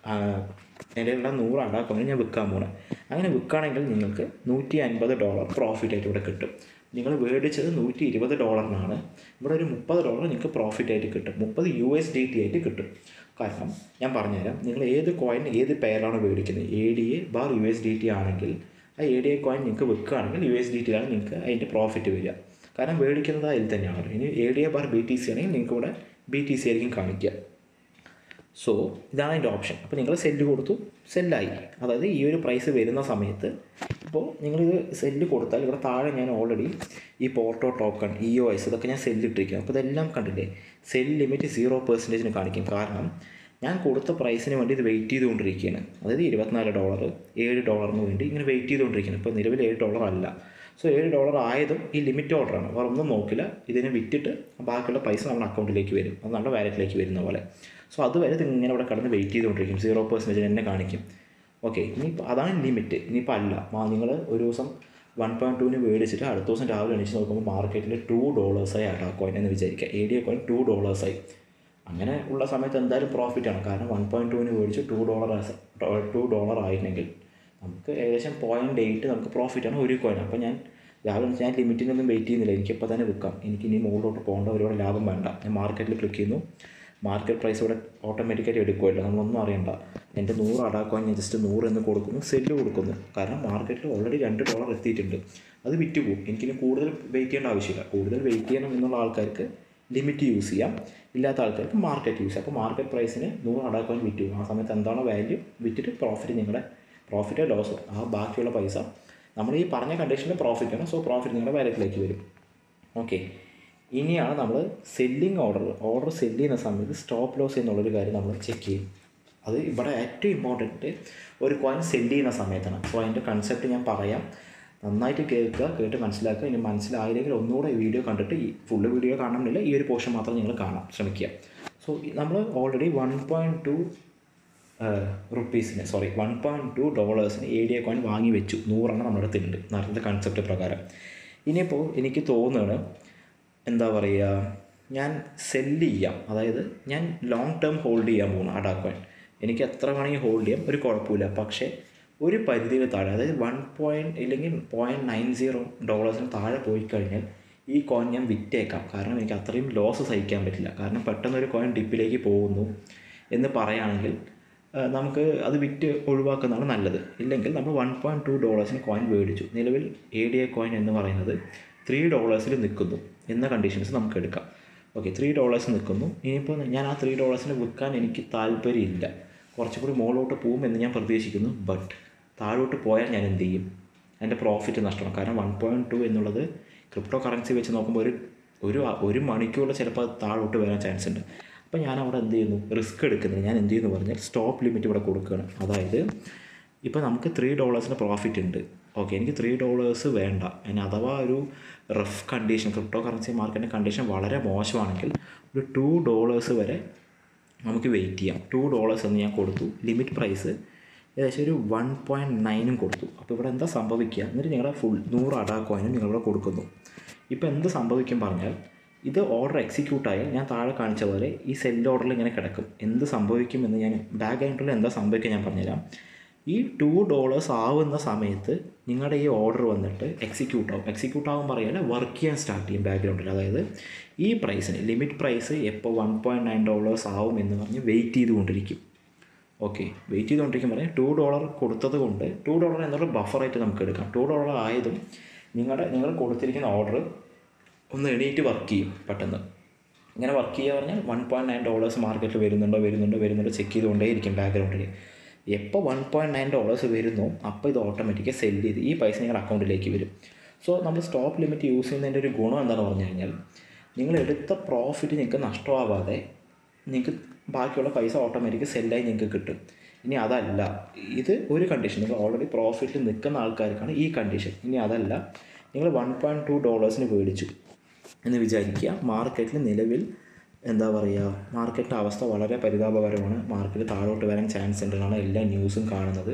എൻ്റെ എല്ലാ നൂറ് അടാക്കോയിനും ഞാൻ വിൽക്കാൻ പോകണം അങ്ങനെ വിൽക്കുകയാണെങ്കിൽ നിങ്ങൾക്ക് നൂറ്റി അൻപത് ഡോളർ പ്രോഫിറ്റ് ആയിട്ട് ഇവിടെ കിട്ടും നിങ്ങൾ മേടിച്ചത് നൂറ്റി ഇരുപത് ഡോളറിനാണ് ഇവിടെ ഒരു മുപ്പത് ഡോളർ നിങ്ങൾക്ക് പ്രോഫിറ്റ് ആയിട്ട് കിട്ടും മുപ്പത് യു എസ് ഡി ടി ആയിട്ട് കിട്ടും കാരണം ഞാൻ പറഞ്ഞുതരാം നിങ്ങൾ ഏത് കോയിൻ ഏത് പെയറാണ് മേടിക്കുന്നത് A D A bar U S D T ആണെങ്കിൽ ആ എ ഡി എ കോയിൻ നിങ്ങൾക്ക് വിൽക്കുകയാണെങ്കിൽ യു എസ് ഡി ടിയിലാണ് നിങ്ങൾക്ക് അതിൻ്റെ പ്രോഫിറ്റ് വരിക കാരണം മേടിക്കുന്നത് അതിൽ തന്നെയാണ് ഇനി A D A bar B T C ആണെങ്കിൽ നിങ്ങൾക്ക് ഇവിടെ ബി ടി സി ആയിരിക്കും കാണിക്കുക സോ ഇതാണ് അതിൻ്റെ ഓപ്ഷൻ അപ്പോൾ നിങ്ങൾ സെല്ല് കൊടുത്തു സെല്ലായി അതായത് ഈ ഒരു പ്രൈസ് വരുന്ന സമയത്ത് ഇപ്പോൾ നിങ്ങളിത് സെല്ല് കൊടുത്താൽ ഇവിടെ താഴെ ഞാൻ ഓൾറെഡി ഈ പോർട്ടോ ടോക്കൺ ഇ ഒ എസ് ഇതൊക്കെ ഞാൻ സെല്ലിട്ടിരിക്കുന്നു അപ്പോൾ ഇതെല്ലാം കണ്ടില്ലേ സെൽ ലിമിറ്റ് സീറോ പെർസെൻറ്റേജിന് കാണിക്കും കാരണം ഞാൻ കൊടുത്ത പ്രൈസിന് വേണ്ടി ഇത് വെയിറ്റ് ചെയ്തുകൊണ്ടിരിക്കുകയാണ് അതായത് ഇരുപത്തിനാല് ഡോളർ ഏഴ് ഡോളറിന് വേണ്ടി ഇങ്ങനെ വെയിറ്റ് ചെയ്തുകൊണ്ടിരിക്കുകയാണ് ഇപ്പോൾ നിലവിൽ ഏഴ് ഡോളർ അല്ല സോ ഏഴ് ഡോളർ ആയതും ഈ ലിമിറ്റ് ഓർഡറാണ് വേറെ ഒന്നും നോക്കില്ല ഇതിനെ വിറ്റിട്ട് ബാക്കിയുള്ള പൈസ നമ്മുടെ അക്കൗണ്ടിലേക്ക് വരും അത് നമ്മുടെ വാലറ്റിലേക്ക് വരുന്ന പോലെ സോ അതുവരെ ഇത് ഇങ്ങനെ ഇവിടെ കടന്ന് വെയിറ്റ് ചെയ്തുകൊണ്ടിരിക്കും സീറോ പെർസെൻറ്റേജ് എന്നെ കാണിക്കും ഓക്കെ ഇനിയിപ്പോൾ അതാണ് ലിമിറ്റ് ഇനിയിപ്പോൾ അല്ല നിങ്ങൾ ഒരു ദിവസം വൺ പോയിൻറ്റ് ടുവിന് മേടിച്ചിട്ട് അടുത്ത ദിവസം രാവിലെ എണീച്ച് നോക്കുമ്പോൾ മാർക്കറ്റിൽ ടു ഡോളേഴ്സായി ആട്ടോ കോയിൻ എന്ന് വിചാരിക്കുക A D A coin two ഡോളേഴ്സായി അങ്ങനെ ഉള്ള സമയത്ത് എന്തായാലും പ്രോഫിറ്റാണ് കാരണം വൺ പോയിൻറ്റ് ടുവിന് മേടിച്ച് ടു ഡോളർ ടു ഡോളർ ആയിരുന്നെങ്കിൽ നമുക്ക് ഏകദേശം പോയിൻറ്റ് എയ്റ്റ് നമുക്ക് പ്രോഫിറ്റാണ് ഒരു കോയിൻ അപ്പോൾ ഞാൻ രാവിലെ ഞാൻ ലിമിറ്റിനൊന്നും വെയിറ്റ് ചെയ്യുന്നില്ല എനിക്കിപ്പോൾ തന്നെ വിൽക്കാം എനിക്ക് ഇനി മുകളിലോട്ട് പോകേണ്ട ഒരുപാട് ലാഭം വേണ്ട ഞാൻ മാർക്കറ്റിൽ ക്ലിക്ക് ചെയ്യുന്നു മാർക്കറ്റ് പ്രൈസ് ഇവിടെ ഓട്ടോമാറ്റിക്കായിട്ട് എടുക്കുമല്ലോ നമ്മളൊന്നും അറിയണ്ട എൻ്റെ നൂറ് അടാക്കോയിൻ ഞാൻ ജസ്റ്റ് നൂറ് എന്ന് കൊടുക്കുന്നു സെല്ല് കൊടുക്കുന്നു കാരണം മാർക്കറ്റിൽ ഓൾറെഡി രണ്ട് ഡോളർ എത്തിയിട്ടുണ്ട് അത് വിറ്റ് പോകും എനിക്കിനി കൂടുതൽ വെയിറ്റ് ചെയ്യേണ്ട ആവശ്യമില്ല കൂടുതൽ വെയിറ്റ് ചെയ്യണം എന്നുള്ള ആൾക്കാർക്ക് ലിമിറ്റ് യൂസ് ചെയ്യാം ഇല്ലാത്ത ആൾക്കാർക്ക് മാർക്കറ്റ് യൂസ് ചെയ്യാം അപ്പോൾ മാർക്കറ്റ് പ്രൈസിന് നൂറ് അടാക്കോയിൻ വിറ്റ് പോകും ആ സമയത്ത് എന്താണോ വാല്യൂ വിറ്റിട്ട് പ്രോഫിറ്റ് നിങ്ങളുടെ പ്രോഫിറ്റോ ലോസോ ആ ബാക്കിയുള്ള പൈസ നമ്മൾ ഈ പറഞ്ഞ കണ്ടീഷനിൽ പ്രോഫിറ്റ് ആണ് സോ പ്രോഫിറ്റ് നിങ്ങളുടെ വാലറ്റിലേക്ക് വരും ഓക്കെ ഇനിയാണ് നമ്മൾ സെല്ലിങ് ഓർഡർ ഓർഡർ സെല്ല് ചെയ്യുന്ന സമയത്ത് സ്റ്റോപ്പ് ലോസ് എന്നുള്ളൊരു കാര്യം നമ്മൾ ചെക്ക് ചെയ്യും അത് ഇവിടെ ഏറ്റവും ഇമ്പോർട്ടൻറ്റ് ഒരു കോയിൻ സെല്ല് ചെയ്യുന്ന സമയത്താണ് സോ അതിൻ്റെ കൺസെപ്റ്റ് ഞാൻ പറയാം നന്നായിട്ട് കേൾക്കുക കേട്ട് മനസ്സിലാക്കുക ഇനി മനസ്സിലായില്ലെങ്കിൽ ഒന്നുകൂടെ ഈ വീഡിയോ കണ്ടിട്ട് ഈ ഫുള്ള് വീഡിയോ കാണണമെന്നില്ല ഈ ഒരു പോർഷൻ മാത്രം നിങ്ങൾ കാണാൻ ശ്രമിക്കുക സോ നമ്മൾ ഓൾറെഡി വൺ പോയിൻറ്റ് ടു റുപ്പീസിന് സോറി വൺ പോയിൻറ്റ് ടു ഡോളേഴ്സിന് എ ഡി എ കോയിൻ വാങ്ങി വെച്ചു നൂറെണ്ണം നമ്മുടെ അടുത്തുണ്ട് നേരത്തെ കൺസെപ്റ്റ് പ്രകാരം ഇനിയിപ്പോൾ എനിക്ക് തോന്നുകയാണ് എന്താ പറയുക ഞാൻ സെല്ല് ചെയ്യാം അതായത് ഞാൻ ലോങ് ടേം ഹോൾഡ് ചെയ്യാൻ പോകുന്നു അഡാ കോയിൻ എനിക്ക് എത്ര വേണമെങ്കിൽ ഹോൾഡ് ചെയ്യാം ഒരു കുഴപ്പമില്ല പക്ഷേ ഒരു പരിധിയിൽ താഴെ അതായത് വൺ പോയിൻറ്റ് ഇല്ലെങ്കിൽ പോയിൻറ്റ് നയൻ സീറോ ഡോളേഴ്സിന് താഴെ പോയി കഴിഞ്ഞാൽ ഈ കോയിൻ ഞാൻ വിറ്റേക്കാം കാരണം എനിക്ക് അത്രയും ലോസ് സഹിക്കാൻ പറ്റില്ല കാരണം പെട്ടെന്ന് ഒരു കോയിൻ ഡിപ്പിലേക്ക് പോകുന്നു എന്ന് പറയുകയാണെങ്കിൽ നമുക്ക് അത് വിറ്റ് ഒഴിവാക്കുന്നതാണ് നല്ലത് ഇല്ലെങ്കിൽ നമ്മൾ വൺ പോയിൻറ്റ് ടു ഡോളേഴ്സിന് കോയിൻ മേടിച്ചു നിലവിൽ എ ഡി എ കോയിൻ എന്ന് പറയുന്നത് ത്രീ ഡോളേഴ്സിൽ നിൽക്കുന്നു എന്ന കണ്ടീഷൻസ് നമുക്ക് എടുക്കാം ഓക്കെ ത്രീ ഡോളേഴ്സ് നിൽക്കുന്നു ഇനിയിപ്പോൾ ഞാൻ ആ ത്രീ ഡോളേഴ്സിന് വിൽക്കാൻ എനിക്ക് താല്പര്യമില്ല കുറച്ചും കൂടി മുകളിലോട്ട് പോകുമെന്ന് ഞാൻ പ്രതീക്ഷിക്കുന്നു ബട്ട് താഴോട്ട് പോയാൽ ഞാൻ എന്ത് ചെയ്യും എൻ്റെ പ്രോഫിറ്റ് നഷ്ടമാണ് കാരണം വൺ പോയിൻറ്റ് ടു എന്നുള്ളത് ക്രിപ്റ്റോ കറൻസി വെച്ച് നോക്കുമ്പോൾ ഒരു ഒരു ഒരു മണിക്കൂറിൽ ചിലപ്പോൾ അത് താഴോട്ട് വരാൻ ചാൻസ് ഉണ്ട് അപ്പോൾ ഞാൻ അവിടെ എന്ത് ചെയ്യുന്നു റിസ്ക് എടുക്കുന്നത് ഞാൻ എന്ത് ചെയ്യുന്നു പറഞ്ഞാൽ സ്റ്റോപ്പ് ലിമിറ്റ് ഇവിടെ കൊടുക്കുകയാണ് അതായത് ഇപ്പോൾ നമുക്ക് ത്രീ ഡോളേഴ്സിന് പ്രോഫിറ്റ് ഉണ്ട് ഓക്കെ എനിക്ക് ത്രീ ഡോളേഴ്സ് വേണ്ട ഇനി അഥവാ ഒരു റഫ് കണ്ടീഷൻ ക്രിപ്റ്റോ കറൻസി മാർക്കറ്റിൻ്റെ കണ്ടീഷൻ വളരെ മോശമാണെങ്കിൽ ഒരു ടു ഡോളേഴ്സ് വരെ നമുക്ക് വെയിറ്റ് ചെയ്യാം ടു ഡോളേഴ്സ് എന്ന് ഞാൻ കൊടുത്തു ലിമിറ്റ് പ്രൈസ് ഏകദേശം ഒരു വൺ പോയിൻറ്റ് നയനും കൊടുത്തു അപ്പോൾ ഇവിടെ എന്താ സംഭവിക്കുക എന്നിട്ട് നിങ്ങളുടെ ഫുൾ നൂറ് അടാ കോയിനും നിങ്ങളിവിടെ കൊടുക്കുന്നു ഇപ്പോൾ എന്ത് സംഭവിക്കും പറഞ്ഞാൽ ഇത് ഓർഡർ എക്സിക്യൂട്ട് ആയാൽ ഞാൻ താഴെ കാണിച്ച പോലെ ഈ സെൽ ഓർഡറിൽ ഇങ്ങനെ കിടക്കും എന്ത് സംഭവിക്കുമെന്ന് ഞാൻ ബാക്ക് എൻട്രിൽ എന്താ സംഭവിക്കുക ഞാൻ പറഞ്ഞുതരാം ഈ ടു ഡോളേഴ്സ് ആവുന്ന സമയത്ത് നിങ്ങളുടെ ഈ ഓർഡർ വന്നിട്ട് എക്സിക്യൂട്ട് ആവും എക്സിക്യൂട്ട് ആവും പറയാൻ വർക്ക് ചെയ്യാൻ സ്റ്റാർട്ട് ചെയ്യും ബാക്ക്ഗ്രൗണ്ടിൽ അതായത് ഈ പ്രൈസിന് ലിമിറ്റ് പ്രൈസ് എപ്പോൾ വൺ പോയിൻറ്റ് നയൻ ഡോളേഴ്സ് ആവും എന്ന് പറഞ്ഞ് വെയിറ്റ് ചെയ്തുകൊണ്ടിരിക്കും ഓക്കെ വെയിറ്റ് ചെയ്തുകൊണ്ടിരിക്കും പറഞ്ഞാൽ ടു ഡോളർ കൊടുത്തത് കൊണ്ട് ടു ഡോളർ എന്നുള്ള ബഫറായിട്ട് നമുക്ക് എടുക്കാം ടു ഡോളർ ആയതും നിങ്ങളുടെ നിങ്ങൾ കൊടുത്തിരിക്കുന്ന ഓർഡർ ഒന്ന് എണീറ്റ് വർക്ക് ചെയ്യും പെട്ടെന്ന് ഇങ്ങനെ വർക്ക് ചെയ്യുക പറഞ്ഞാൽ വൺ പോയിൻറ്റ് നയൻ ഡോളേഴ്സ് മാർക്കറ്റിൽ വരുന്നുണ്ടോ വരുന്നുണ്ടോ വരുന്നുണ്ടോ ചെക്ക് ചെയ്തുകൊണ്ടേയിരിക്കും ബാക്ക്ഗ്രൗണ്ടിൽ എപ്പോൾ വൺ പോയിൻറ്റ് നയൻ ഡോളേഴ്സ് വരുന്നു അപ്പോൾ ഇത് ഓട്ടോമാറ്റിക്കായി സെല് ചെയ്ത് ഈ പൈസ നിങ്ങളുടെ അക്കൗണ്ടിലേക്ക് വരും സോ നമ്മൾ സ്റ്റോപ്പ് ലിമിറ്റ് യൂസ് ചെയ്യുന്നതിൻ്റെ ഒരു ഗുണം എന്താണെന്ന് പറഞ്ഞു കഴിഞ്ഞാൽ നിങ്ങൾ എടുത്ത പ്രോഫിറ്റ് നിങ്ങൾക്ക് നഷ്ടമാവാതെ നിങ്ങൾക്ക് ബാക്കിയുള്ള പൈസ ഓട്ടോമാറ്റിക് സെല്ലായി നിങ്ങൾക്ക് കിട്ടും ഇനി അതല്ല ഇത് ഒരു കണ്ടീഷൻ നിങ്ങൾ ഓൾറെഡി പ്രോഫിറ്റ് നിൽക്കുന്ന ആൾക്കാർക്കാണ് ഈ കണ്ടീഷൻ ഇനി അതല്ല നിങ്ങൾ വൺ പോയിൻറ്റ് ടു ഡോളേഴ്സിന് മേടിച്ചു എന്ന് വിചാരിക്കുക മാർക്കറ്റിൽ നിലവിൽ എന്താ പറയുക മാർക്കറ്റിൻ്റെ അവസ്ഥ വളരെ പരിതാപകരമാണ് മാർക്കറ്റ് താഴോട്ട് വരാൻ ചാൻസ് ഉണ്ടെന്നാണ് എല്ലാ ന്യൂസും കാണുന്നത്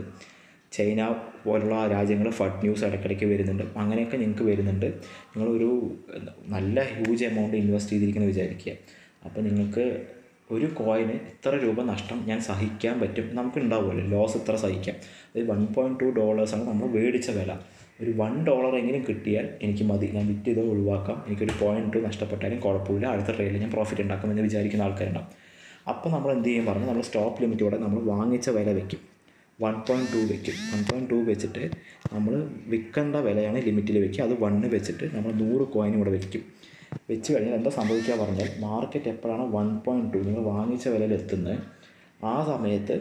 ചൈന പോലുള്ള രാജ്യങ്ങൾ ഫഡ് ന്യൂസ് ഇടയ്ക്കിടയ്ക്ക് വരുന്നുണ്ട് അങ്ങനെയൊക്കെ നിങ്ങൾക്ക് വരുന്നുണ്ട് നിങ്ങളൊരു നല്ല ഹ്യൂജ് എമൗണ്ട് ഇൻവെസ്റ്റ് ചെയ്തിരിക്കുന്നു വിചാരിക്കുക അപ്പോൾ നിങ്ങൾക്ക് ഒരു കോയിന് ഇത്ര രൂപ നഷ്ടം ഞാൻ സഹിക്കാൻ പറ്റും നമുക്ക് ഉണ്ടാവുമല്ലോ ലോസ് ഇത്ര സഹിക്കാം അത് വൺ പോയിൻറ്റ് ടു ഡോളേഴ്സാണ് നമ്മൾ മേടിച്ച വില ഒരു വൺ ഡോളർ എങ്കിലും കിട്ടിയാൽ എനിക്ക് മതി ഞാൻ വിറ്റ് ഇത് ഒഴിവാക്കാം എനിക്കൊരു പോയിൻറ്റ് ടു നഷ്ടപ്പെട്ടാലും കുഴപ്പമില്ല അടുത്ത ട്രേഡിൽ ഞാൻ പ്രോഫിറ്റ് ഉണ്ടാക്കുമെന്ന് വിചാരിക്കുന്ന ആൾക്കാരുണ്ടാവും അപ്പോൾ നമ്മൾ എന്ത് ചെയ്യും പറഞ്ഞാൽ നമ്മൾ സ്റ്റോപ്പ് ലിമിറ്റോടെ നമ്മൾ വാങ്ങിച്ച വില വെക്കും വൺ പോയിൻറ്റ് ടു വെക്കും വൺ പോയിൻറ്റ് ടു വെച്ചിട്ട് നമ്മൾ വിൽക്കേണ്ട വിലയാണ് ലിമിറ്റിൽ വെക്കുക അത് വണ്ണ് വെച്ചിട്ട് നമ്മൾ നൂറ് കോയിനും കൂടെ വെക്കും വെച്ച് കഴിഞ്ഞാൽ എന്താ സംഭവിക്കുക പറഞ്ഞാൽ മാർക്കറ്റ് എപ്പോഴാണ് വൺ പോയിൻറ്റ് ടു നിങ്ങൾ വാങ്ങിച്ച വിലയിൽ എത്തുന്നത് ആ സമയത്ത്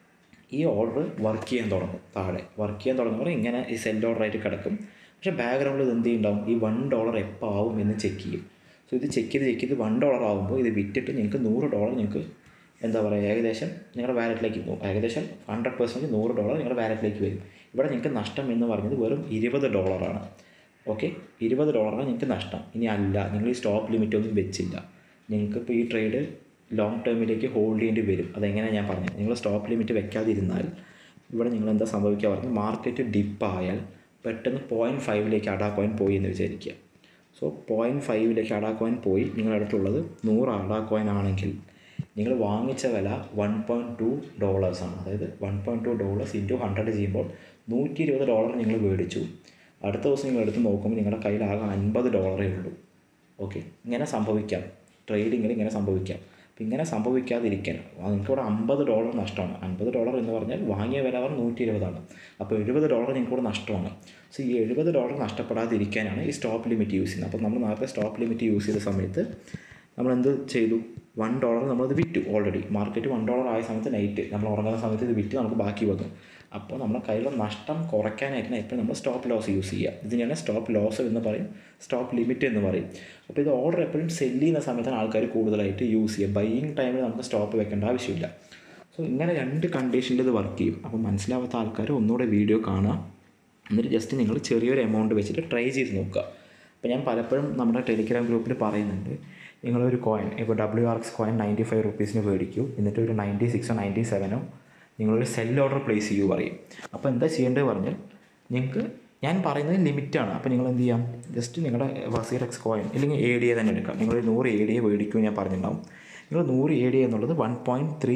ഈ ഓർഡർ വർക്ക് ചെയ്യാൻ തുടങ്ങും താഴെ വർക്ക് ചെയ്യാൻ തുടങ്ങുമ്പോൾ ഇങ്ങനെ ഈ സെൽ ഓർഡറായിട്ട് കിടക്കും പക്ഷേ ബാക്ക്ഗ്രൗണ്ടിൽ ഇത് എന്ത് ചെയ്യുന്നുണ്ടാവും ഈ വൺ ഡോളർ എപ്പോൾ ആവും എന്ന് ചെക്ക് ചെയ്യും സോ ഇത് ചെക്ക് ചെയ്ത് ചെക്ക് ചെയ്ത് വൺ ഡോളർ ആകുമ്പോൾ ഇത് വിറ്റിട്ട് നിങ്ങൾക്ക് നൂറ് ഡോളർ നിങ്ങൾക്ക് എന്താ പറയുക ഏകദേശം നിങ്ങളുടെ വാലറ്റിലേക്ക് പോകും ഏകദേശം ഹൺഡ്രഡ് പെർസെൻറ്റ് നൂറ് ഡോളർ നിങ്ങളുടെ വാലറ്റിലേക്ക് വരും ഇവിടെ നിങ്ങൾക്ക് നഷ്ടം എന്ന് പറഞ്ഞത് വെറും ഇരുപത് ഡോളറാണ് ഓക്കെ ഇരുപത് ഡോളറാണ് നിങ്ങൾക്ക് നഷ്ടം ഇനി അല്ല നിങ്ങൾ ഈ സ്റ്റോപ്പ് ലിമിറ്റ് ഒന്നും വെച്ചില്ല നിങ്ങൾക്ക് ഇപ്പോൾ ഈ ട്രേഡ് ലോങ് ടേമിലേക്ക് ഹോൾഡ് ചെയ്യേണ്ടി വരും അതെങ്ങനെയാണ് ഞാൻ പറഞ്ഞത് നിങ്ങൾ സ്റ്റോപ്പ് ലിമിറ്റ് വെക്കാതിരുന്നാൽ ഇവിടെ നിങ്ങൾ എന്താ സംഭവിക്കുക പറഞ്ഞാൽ മാർക്കറ്റ് ഡിപ്പ് ആയാൽ പെട്ടെന്ന് പോയിൻറ്റ് ഫൈവിലേക്ക് അടാ കോയിൻ പോയി എന്ന് വിചാരിക്കുക സോ പോയിൻറ്റ് ഫൈവിലേക്ക് അടാ കോയിൻ പോയി നിങ്ങളുടെ അടുത്തുള്ളത് നൂറ് അടാ കോയിൻ ആണെങ്കിൽ നിങ്ങൾ വാങ്ങിച്ച വില വൺ പോയിൻറ്റ് ടു ഡോളേഴ്സാണ് അതായത് one point two dollars into hundred ചെയ്യുമ്പോൾ നൂറ്റി ഇരുപത് ഡോളർ നിങ്ങൾ മേടിച്ചു അടുത്ത ദിവസം നിങ്ങൾ എടുത്ത് നോക്കുമ്പോൾ നിങ്ങളുടെ കയ്യിൽ ആകെ അൻപത് ഡോളറേ ഉള്ളൂ ഓക്കെ ഇങ്ങനെ സംഭവിക്കാം ട്രേഡിങ്ങിൽ ഇങ്ങനെ സംഭവിക്കാം അപ്പം ഇങ്ങനെ സംഭവിക്കാതിരിക്കാൻ നിങ്ങൾക്ക് ഇവിടെ അമ്പത് ഡോളർ നഷ്ടമാണ് അൻപത് ഡോളർ എന്ന് പറഞ്ഞാൽ വാങ്ങിയ വില അവർ നൂറ്റി ഇരുപതാണ് അപ്പോൾ എഴുപത് ഡോളർ നിങ്ങൾക്ക് ഇവിടെ നഷ്ടമാണ് സോ ഈ എഴുപത് ഡോളർ നഷ്ടപ്പെടാതിരിക്കാനാണ് ഈ സ്റ്റോപ്പ് ലിമിറ്റ് യൂസ് ചെയ്യുന്നത് അപ്പോൾ നമ്മൾ നേരത്തെ സ്റ്റോപ്പ് ലിമിറ്റ് യൂസ് ചെയ്ത സമയത്ത് നമ്മൾ എന്ത് ചെയ്തു വൺ ഡോളർ നമ്മളത് വിറ്റു ഓൾറെഡി മാർക്കറ്റ് വൺ ഡോളർ ആയ സമയത്ത് നൈറ്റ് നമ്മൾ ഉറങ്ങുന്ന സമയത്ത് ഇത് വിറ്റ് നമുക്ക് ബാക്കി വന്നു അപ്പോൾ നമ്മുടെ കയ്യിലുള്ള നഷ്ടം കുറയ്ക്കാനായിട്ടാണ് എപ്പോഴും നമ്മൾ സ്റ്റോപ്പ് ലോസ് യൂസ് ചെയ്യുക ഇതിനെയാണ് സ്റ്റോപ്പ് ലോസ് എന്ന് പറയും സ്റ്റോപ്പ് ലിമിറ്റ് എന്ന് പറയും അപ്പോൾ ഇത് ഓർഡർ എപ്പോഴും സെല് ചെയ്യുന്ന സമയത്താണ് ആൾക്കാർ കൂടുതലായിട്ട് യൂസ് ചെയ്യുക ബൈയിങ് ടൈമിൽ നമുക്ക് സ്റ്റോപ്പ് വെക്കേണ്ട ആവശ്യമില്ല സോ ഇങ്ങനെ രണ്ട് കണ്ടീഷനിൽ ഇത് വർക്ക് ചെയ്യും അപ്പോൾ മനസ്സിലാവാത്ത ആൾക്കാർ ഒന്നുകൂടെ വീഡിയോ കാണുക എന്നിട്ട് ജസ്റ്റ് നിങ്ങൾ ചെറിയൊരു എമൗണ്ട് വെച്ചിട്ട് ട്രൈ ചെയ്ത് നോക്കുക അപ്പോൾ ഞാൻ പലപ്പോഴും നമ്മുടെ ടെലിഗ്രാം ഗ്രൂപ്പിൽ പറയുന്നുണ്ട് നിങ്ങളൊരു കോയിൻ ഇപ്പോൾ W R X coin ninety five റുപ്പീസിന് മേടിക്കൂ എന്നിട്ട് ഒരു നയൻറ്റി സിക്സോ നയൻറ്റി സെവനോ നിങ്ങളൊരു സെൽ ഓർഡർ പ്ലേസ് ചെയ്യൂ പറയും അപ്പോൾ എന്താ ചെയ്യേണ്ടത് പറഞ്ഞാൽ നിങ്ങൾക്ക് ഞാൻ പറയുന്നത് ലിമിറ്റാണ് അപ്പോൾ നിങ്ങൾ എന്ത് ചെയ്യാം ജസ്റ്റ് നിങ്ങളുടെ വസീർ എക്സ് കോയിൻ അല്ലെങ്കിൽ എ ഡി എ തന്നെ എടുക്കാം നിങ്ങളൊരു നൂറ് എ ഡി എ മേടിക്കും ഞാൻ പറഞ്ഞിട്ടുണ്ടാവും നിങ്ങൾ നൂറ് എ ഡി എ എന്നുള്ളത് one point three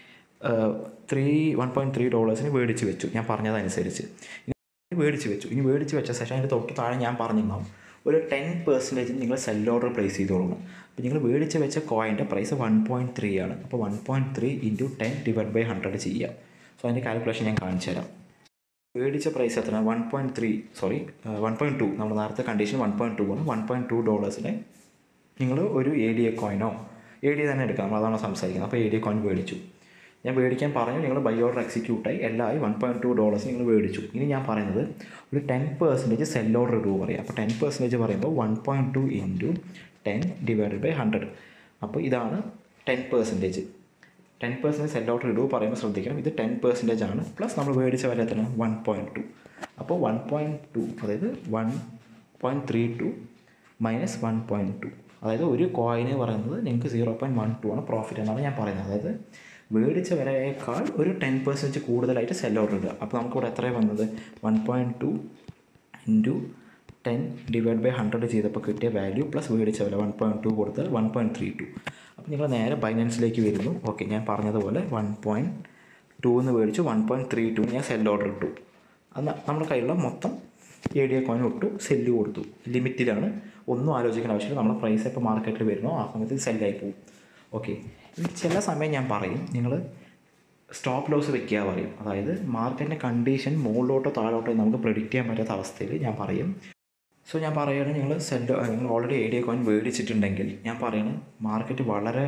three one point three ഡോളേഴ്സിന് മേടിച്ച് വെച്ചു ഞാൻ പറഞ്ഞതനുസരിച്ച് മേടിച്ച് വെച്ചു ഇനി മേടിച്ച് വെച്ച ശേഷം അതിൻ്റെ തൊട്ട് താഴെ ഞാൻ പറഞ്ഞിട്ടുണ്ടാവും ഒരു ടെൻ പെർസെൻറ്റേജ് നിങ്ങൾ സെൽ ഓർഡർ പ്ലേസ് ചെയ്തോളണം അപ്പോൾ നിങ്ങൾ മേടിച്ച് വെച്ച കോയിൻ്റെ പ്രൈസ് വൺ പോയിൻറ്റ് ത്രീ ആണ് അപ്പോൾ one point three into ten divide by hundred ചെയ്യുക സോ അതിൻ്റെ കാൽക്കുലേഷൻ ഞാൻ കാണിച്ചു തരാം മേടിച്ച പ്രൈസ് എത്ര one point three sorry one point two നമ്മൾ നേരത്തെ കണ്ടീഷൻ വൺ പോയിൻറ്റ് ടു ആണ് വൺ പോയിൻറ്റ് ടു ഡോളേഴ്സിന് നിങ്ങൾ ഒരു എ ഡി എ കോയിനോ എ ഡി എ തന്നെ എടുക്കാം നമ്മൾ അതാണ് സംസാരിക്കുന്നത് അപ്പോൾ എ ഡി എ കോയിൻ മേടിച്ചു ഞാൻ മേടിക്കാൻ പറഞ്ഞു നിങ്ങൾ ബൈ ഓർഡർ എക്സിക്യൂട്ടായി എല്ലായി വൺ പോയിൻറ്റ് ടു ഡോളേഴ്സ് നിങ്ങൾ മേടിച്ചു ഇനി ഞാൻ പറയുന്നത് ഒരു ടെൻ പെർസെൻറ്റേജ് സെൽ ഓർഡർ ഇടുക പറയാം അപ്പോൾ ടെൻ പെർസെൻറ്റേജ് പറയുമ്പോൾ one point two into ten divided by hundred അപ്പോൾ ഇതാണ് ten percentage ten percentage sell order ഇടുക പറയുമ്പോൾ ശ്രദ്ധിക്കണം ഇത് ടെൻ പെർസെൻറ്റേജ് ആണ് പ്ലസ് നമ്മൾ മേടിച്ച വില എത്രയാണ് വൺ പോയിൻറ്റ് ടു അപ്പോൾ വൺ പോയിൻറ്റ് ടു അതായത് one point three two minus one point two അതായത് ഒരു കോയിന് പറയുന്നത് നിങ്ങൾക്ക് സീറോ പോയിൻറ്റ് വൺ ടു ആണ് പ്രോഫിറ്റ് എന്നാണ് ഞാൻ പറയുന്നത് അതായത് മേടിച്ച വിലയേക്കാൾ ഒരു ടെൻ പെർസെൻറ്റേജ് കൂടുതലായിട്ട് സെൽ ഓർഡർ ഇടുക അപ്പോൾ നമുക്കിവിടെ എത്രയാണ് വന്നത് one point two into ten divide by hundred ചെയ്തപ്പോൾ കിട്ടിയ വാല്യൂ പ്ലസ് മേടിച്ച വില വൺ പോയിൻറ്റ് ടു കൊടുത്താൽ വൺ പോയിൻറ്റ് ത്രീ ടു അപ്പോൾ നിങ്ങൾ നേരെ ബൈനാൻസിലേക്ക് വരുന്നു ഓക്കെ ഞാൻ പറഞ്ഞതുപോലെ വൺ പോയിൻറ്റ് ടു എന്ന് മേടിച്ചു വൺ പോയിൻറ്റ് ത്രീ ടു ഞാൻ സെൽ ഓർഡർ ഇട്ടു അത് നമ്മുടെ കയ്യിലുള്ള മൊത്തം എ ഡി എ കോയിൻ ഇട്ടു സെല്ല് കൊടുത്തു ലിമിറ്റിലാണ് ഒന്നും ആലോചിക്കേണ്ട ആവശ്യമില്ല നമ്മുടെ പ്രൈസ് ഇപ്പോൾ മാർക്കറ്റിൽ വരുന്നോ ആ സമയത്ത് സെല്ലായി പോകും ഓക്കെ ഇനി ചില സമയം ഞാൻ പറയും നിങ്ങൾ സ്റ്റോപ്പ് ലോസ് വെക്കുക പറയും അതായത് മാർക്കറ്റിൻ്റെ കണ്ടീഷൻ മുകളിലോട്ടോ താഴോട്ടോ നമുക്ക് പ്രെഡിക്റ്റ് ചെയ്യാൻ പറ്റാത്ത അവസ്ഥയിൽ ഞാൻ പറയും സോ ഞാൻ പറയുകയാണ് നിങ്ങൾ സെല് നിങ്ങൾ already A D A coin മേടിച്ചിട്ടുണ്ടെങ്കിൽ ഞാൻ പറയുന്നത് മാർക്കറ്റ് വളരെ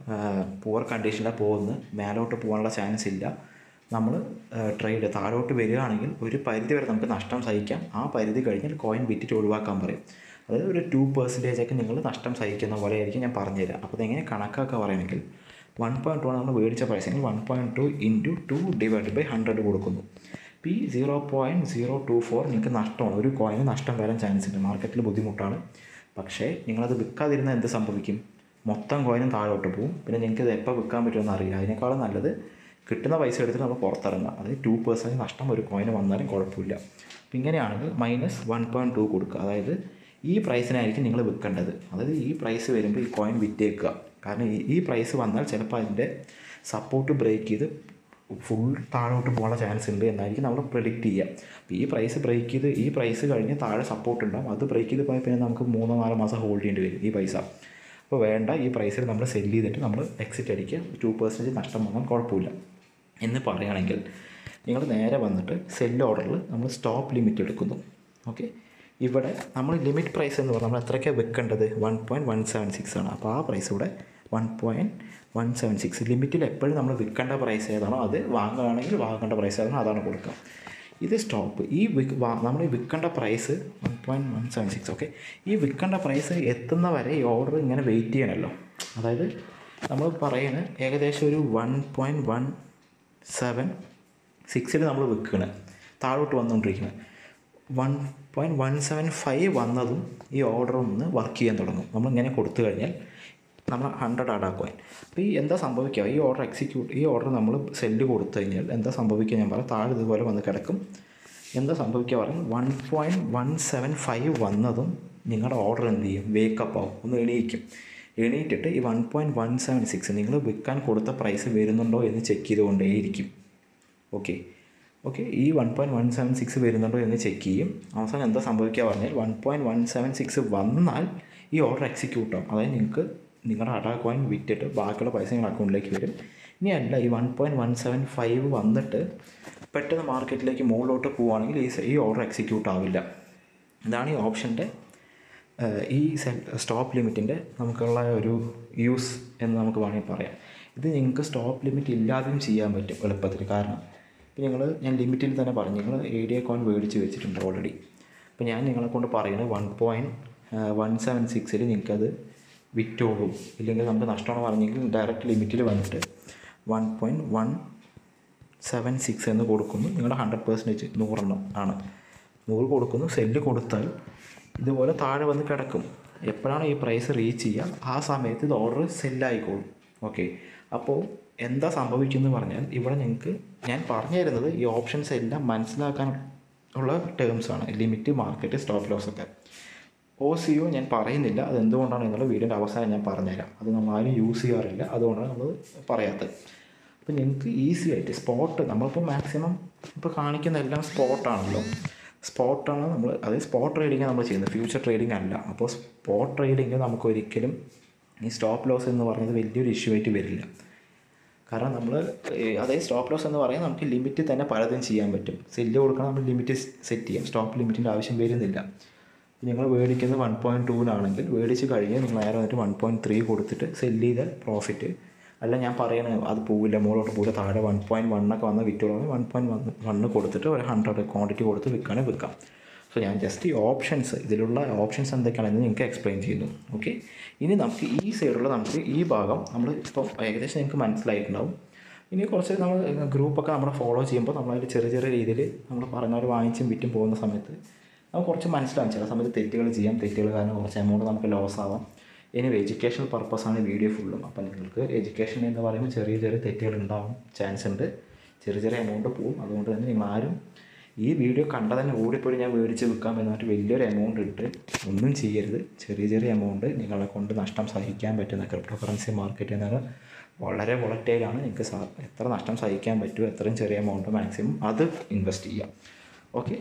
പുവർ കണ്ടീഷനിലാണ് പോകുന്നത് മേലോട്ട് പോകാനുള്ള ചാൻസ് ഇല്ല നമ്മൾ ട്രേഡ് താഴോട്ട് വരികയാണെങ്കിൽ ഒരു പരിധി വരെ നമുക്ക് നഷ്ടം സഹിക്കാം ആ പരിധി കഴിഞ്ഞാൽ കോയിൻ വിറ്റിട്ട് ഒഴിവാക്കാൻ പറയും അതായത് ഒരു ടു പെർസെൻറ്റേജ് ഒക്കെ നിങ്ങൾ നഷ്ടം സഹിക്കുന്ന പോലെ ആയിരിക്കും ഞാൻ പറഞ്ഞുതരാം അപ്പോൾ ഇതെങ്ങനെ കണക്കാക്കുക പറയുകയാണെങ്കിൽ വൺ പോയിൻറ്റ് ടു ആണ് നമ്മൾ മേടിച്ച പ്രൈസിന് one point two into two divide by hundred കൊടുക്കുന്നു P zero point zero two four നിങ്ങൾക്ക് നഷ്ടമാണ് ഒരു കോയിന് നഷ്ടം വരാൻ ചാൻസ് ഉണ്ട് മാർക്കറ്റിൽ ബുദ്ധിമുട്ടാണ് പക്ഷേ നിങ്ങളത് വിൽക്കാതിരുന്നാൽ എന്ത് സംഭവിക്കും മൊത്തം കോയിനും താഴോട്ട് പോകും പിന്നെ നിങ്ങൾക്ക് ഇത് എപ്പോൾ വിൽക്കാൻ പറ്റുമെന്ന് അറിയില്ല അതിനേക്കാളും നല്ലത് കിട്ടുന്ന പൈസ എടുത്തിട്ട് നമ്മൾ പുറത്തിറങ്ങുക അതായത് ടു പെർസെൻറ്റ് നഷ്ടം ഒരു കോയിന് വന്നാലും കുഴപ്പമില്ല അപ്പം ഇങ്ങനെയാണെങ്കിൽ മൈനസ് വൺ പോയിൻറ്റ് ടു കൊടുക്കുക അതായത് ഈ പ്രൈസിനായിരിക്കും നിങ്ങൾ വിൽക്കേണ്ടത് അതായത് ഈ പ്രൈസ് വരുമ്പോൾ ഈ കോയിൻ വിറ്റേക്കുക കാരണം ഈ ഈ പ്രൈസ് വന്നാൽ ചിലപ്പോൾ അതിൻ്റെ സപ്പോർട്ട് ബ്രേക്ക് ചെയ്ത് ഫുൾ താഴോട്ട് പോകാനുള്ള ചാൻസ് ഉണ്ട് എന്നായിരിക്കും നമ്മൾ പ്രിഡിക്റ്റ് ചെയ്യുക അപ്പോൾ ഈ പ്രൈസ് ബ്രേക്ക് ചെയ്ത് ഈ പ്രൈസ് കഴിഞ്ഞ് താഴെ സപ്പോർട്ട് ഉണ്ടാവും അത് ബ്രേക്ക് ചെയ്ത് പോയാൽ പിന്നെ നമുക്ക് മൂന്നോ നാലോ മാസം ഹോൾഡ് ചെയ്യേണ്ടി വരും ഈ പൈസ അപ്പോൾ വേണ്ട ഈ പ്രൈസിൽ നമ്മൾ സെല്ല് ചെയ്തിട്ട് നമ്മൾ എക്സിറ്റ് അടിക്കുക ടു പെർസെൻറ്റേജ് നഷ്ടം വന്നാൽ കുഴപ്പമില്ല എന്ന് പറയുകയാണെങ്കിൽ നിങ്ങൾ നേരെ വന്നിട്ട് സെല്ല് ഓർഡറിൽ നമ്മൾ സ്റ്റോപ്പ് ലിമിറ്റ് എടുക്കുന്നു ഓക്കെ ഇവിടെ നമ്മൾ ലിമിറ്റ് പ്രൈസ് എന്ന് പറഞ്ഞാൽ നമ്മൾ എത്രയ്ക്കാണ് വെക്കേണ്ടത് one point one seven six ആണ് അപ്പോൾ ആ പ്രൈസ് ഇവിടെ one point one seven six ലിമിറ്റിൽ എപ്പോഴും നമ്മൾ വിൽക്കേണ്ട പ്രൈസ് ഏതാണോ അത് വാങ്ങുകയാണെങ്കിൽ വാങ്ങേണ്ട പ്രൈസ് ഏതാണോ അതാണ് കൊടുക്കുക ഇത് സ്റ്റോപ്പ് ഈ വിക് നമ്മൾ ഈ വിൽക്കേണ്ട price one point one seven six okay ഈ വിൽക്കേണ്ട പ്രൈസ് എത്തുന്ന വരെ ഈ ഓർഡർ ഇങ്ങനെ വെയിറ്റ് ചെയ്യണമല്ലോ അതായത് നമ്മൾ പറയുന്നത് ഏകദേശം ഒരു വൺ പോയിൻറ്റ് വൺ സെവൻ സിക്സിൽ നമ്മൾ വിൽക്കുകയാണ് താഴോട്ട് വന്നുകൊണ്ടിരിക്കുന്നത് one point one seven five വന്നതും ഈ ഓർഡർ ഒന്ന് വർക്ക് ചെയ്യാൻ തുടങ്ങും നമ്മൾ ഇങ്ങനെ കൊടുത്തു കഴിഞ്ഞാൽ നമ്മൾ ഹൺഡ്രഡ് ആഡ് ആക്കുവാൻ അപ്പോൾ ഈ എന്താ സംഭവിക്കുക ഈ ഓർഡർ എക്സിക്യൂട്ട് ഈ ഓർഡർ നമ്മൾ സെല്ല് കൊടുത്തു കഴിഞ്ഞാൽ എന്താ സംഭവിക്കുക ഞാൻ പറയാം താഴെ ഇതുപോലെ വന്ന് കിടക്കും എന്താ സംഭവിക്കുക പറഞ്ഞാൽ one point one seven five വന്നതും നിങ്ങളുടെ ഓർഡർ എന്ത് ചെയ്യും വേക്കപ്പ് ആവും ഒന്ന് എണീക്കും എണീറ്റിട്ട് ഈ one point one seven six നിങ്ങൾ വിൽക്കാൻ കൊടുത്ത പ്രൈസ് വരുന്നുണ്ടോ എന്ന് ചെക്ക് ചെയ്തുകൊണ്ടേയിരിക്കും ഓക്കെ ഓക്കെ ഈ one point one seven six വരുന്നുണ്ടോ എന്ന് ചെക്ക് ചെയ്യും അവസാനം എന്താ സംഭവിക്കുക പറഞ്ഞാൽ one point one seven six വന്നാൽ ഈ ഓർഡർ എക്സിക്യൂട്ട് ആവും അതായത് നിങ്ങൾക്ക് നിങ്ങളുടെ അടാ കോയിൻ വിറ്റിട്ട് ബാക്കിയുള്ള പൈസ നിങ്ങളുടെ അക്കൗണ്ടിലേക്ക് വരും ഇനി അല്ല ഈ one point one seven five വന്നിട്ട് പെട്ടെന്ന് മാർക്കറ്റിലേക്ക് മുകളിലോട്ട് പോവുകയാണെങ്കിൽ ഈ ഈ ഓർഡർ എക്സിക്യൂട്ട് ആവില്ല ഇതാണ് ഈ ഓപ്ഷൻ്റെ ഈ സ്റ്റോപ്പ് ലിമിറ്റിൻ്റെ നമുക്കുള്ള ഒരു യൂസ് എന്ന് നമുക്ക് വേണമെങ്കിൽ പറയാം ഇത് നിങ്ങൾക്ക് സ്റ്റോപ്പ് ലിമിറ്റ് ഇല്ലാതെയും ചെയ്യാൻ പറ്റും എളുപ്പത്തിൽ കാരണം ഇപ്പോൾ നിങ്ങൾ ഞാൻ ലിമിറ്റിൽ തന്നെ പറഞ്ഞു നിങ്ങൾ എ ഡി അക്കൗണ്ട് മേടിച്ച് വെച്ചിട്ടുണ്ട് ഓൾറെഡി അപ്പോൾ ഞാൻ നിങ്ങളെ കൊണ്ട് പറയുന്നത് വൺ പോയിൻറ്റ് വൺ സെവൻ സിക്സിൽ നിങ്ങൾക്കത് വിറ്റോളൂ ഇല്ലെങ്കിൽ നമുക്ക് നഷ്ടമാണ് പറഞ്ഞെങ്കിൽ ഡയറക്റ്റ് ലിമിറ്റിൽ വന്നിട്ട് one point one seven six എന്ന് കൊടുക്കുന്നു നിങ്ങളുടെ ഹൺഡ്രഡ് പെർസെൻറ്റേജ് നൂറെണ്ണം ആണ് നൂറ് കൊടുക്കുന്നു സെല്ല് കൊടുത്താൽ ഇതുപോലെ താഴെ വന്ന് കിടക്കും എപ്പോഴാണ് ഈ പ്രൈസ് റീച്ച് ചെയ്യുക ആ സമയത്ത് ഇത് ഓർഡർ സെല്ലായിക്കോളും ഓക്കെ അപ്പോൾ എന്താ സംഭവിക്കുന്നത് പറഞ്ഞാൽ ഇവിടെ നിങ്ങൾക്ക് ഞാൻ പറഞ്ഞു തരുന്നത് ഈ ഓപ്ഷൻസ് എല്ലാം മനസ്സിലാക്കാൻ ഉള്ള ടേംസാണ് ലിമിറ്റ് മാർക്കറ്റ് സ്റ്റോപ്പ് ലോസ് ഒക്കെ ഒ സി ഒ ഞാൻ പറയുന്നില്ല അത് എന്തുകൊണ്ടാണ് എന്നുള്ള വീഡിയോൻ്റെ അവസാനം ഞാൻ പറഞ്ഞുതരാം അത് നമ്മൾ ആരും യൂസ് ചെയ്യാറില്ല അതുകൊണ്ടാണ് നമ്മൾ പറയാത്തത് അപ്പോൾ നിങ്ങൾക്ക് ഈസി ആയിട്ട് സ്പോട്ട് നമ്മളിപ്പോൾ മാക്സിമം ഇപ്പോൾ കാണിക്കുന്ന എല്ലാം സ്പോട്ടാണല്ലോ സ്പോട്ടാണ് നമ്മൾ അത് സ്പോട്ട് ട്രേഡിംഗ് നമ്മൾ ചെയ്യുന്നത് ഫ്യൂച്ചർ ട്രേഡിംഗ് അല്ല അപ്പോൾ സ്പോട്ട് ട്രേഡിംഗ് നമുക്ക് ഒരിക്കലും ഈ സ്റ്റോപ്പ് ലോസ് എന്ന് പറയുന്നത് വലിയൊരു ഇഷ്യൂ ആയിട്ട് വരില്ല കാരണം നമ്മൾ അതായത് സ്റ്റോപ്പ് ലോസ് എന്ന് പറയാൻ നമുക്ക് ലിമിറ്റ് തന്നെ പലതും ചെയ്യാൻ പറ്റും സെല്ല് കൊടുക്കണം നമ്മൾ ലിമിറ്റ് സെറ്റ് ചെയ്യാം സ്റ്റോപ്പ് ലിമിറ്റിൻ്റെ ആവശ്യം വരുന്നില്ല നിങ്ങൾ മേടിക്കുന്നത് വൺ പോയിൻറ്റ് ടൂവിലാണെങ്കിൽ മേടിച്ച് കഴിഞ്ഞ് നിങ്ങൾ നേരെ വന്നിട്ട് വൺ പോയിൻറ്റ് ത്രീ കൊടുത്തിട്ട് സെല്ല് ചെയ്താൽ പ്രോഫിറ്റ് അല്ല ഞാൻ പറയണത് അത് പോവില്ല മുകളിലോട്ട് പോവില്ല താഴെ വൺ പോയിൻറ്റ് വണ്ണൊക്കെ വന്ന വിറ്റോളാണ് വൺ പോയിൻറ്റ് വൺ വണ്ണ് കൊടുത്തിട്ട് ഒരു ഹൺഡ്രഡ് ക്വാണ്ടിറ്റി കൊടുത്ത് വിൽക്കുകയാണെങ്കിൽ വിൽക്കാം സോ ഞാൻ ജസ്റ്റ് ഈ ഓപ്ഷൻസ് ഇതിലുള്ള ഓപ്ഷൻസ് എന്തൊക്കെയാണെന്ന് നിങ്ങൾക്ക് എക്സ്പ്ലെയിൻ ചെയ്യുന്നു ഓക്കെ ഇനി നമുക്ക് ഈ സൈഡിലുള്ള നമുക്ക് ഈ ഭാഗം നമ്മൾ ഇപ്പോൾ ഏകദേശം നിങ്ങൾക്ക് മനസ്സിലായിട്ടുണ്ടാവും ഇനി കുറച്ച് നമ്മൾ ഗ്രൂപ്പൊക്കെ നമ്മൾ ഫോളോ ചെയ്യുമ്പോൾ നമ്മളതിൽ ചെറിയ ചെറിയ രീതിയിൽ നമ്മൾ പറഞ്ഞവർ വാങ്ങിച്ചും വിറ്റും പോകുന്ന സമയത്ത് നമുക്ക് കുറച്ച് മനസ്സിലാവും ചില സമയത്ത് തെറ്റുകൾ ചെയ്യാം തെറ്റുകൾ കാരണം കുറച്ച് എമൗണ്ട് നമുക്ക് ലോസ് ആവാം ഇനി എഡ്യൂക്കേഷണൽ പർപ്പസാണ് വീഡിയോ ഫുള്ളും അപ്പം നിങ്ങൾക്ക് എഡ്യൂക്കേഷൻ എന്ന് പറയുമ്പോൾ ചെറിയ ചെറിയ തെറ്റുകൾ ഉണ്ടാവും ചാൻസ് ഉണ്ട് ചെറിയ ചെറിയ എമൗണ്ട് പോവും അതുകൊണ്ട് തന്നെ നിങ്ങൾ ആരും ഈ വീഡിയോ കണ്ട തന്നെ ഓടിപ്പോയി ഞാൻ മേടിച്ച് വിൽക്കാം എന്ന് പറഞ്ഞിട്ട് വലിയൊരു എമൗണ്ട് ഇട്ട് ഒന്നും ചെയ്യരുത് ചെറിയ ചെറിയ എമൗണ്ട് നിങ്ങളെ കൊണ്ട് നഷ്ടം സഹിക്കാൻ പറ്റുന്ന ക്രിപ്റ്റോ കറൻസി മാർക്കറ്റ് എന്ന് പറഞ്ഞാൽ വളരെ വോളറ്റൈലാണ് നിങ്ങൾക്ക് സാ എത്ര നഷ്ടം സഹിക്കാൻ പറ്റുമോ എത്രയും ചെറിയ എമൗണ്ട് മാക്സിമം അത് ഇൻവെസ്റ്റ് ചെയ്യാം ഓക്കെ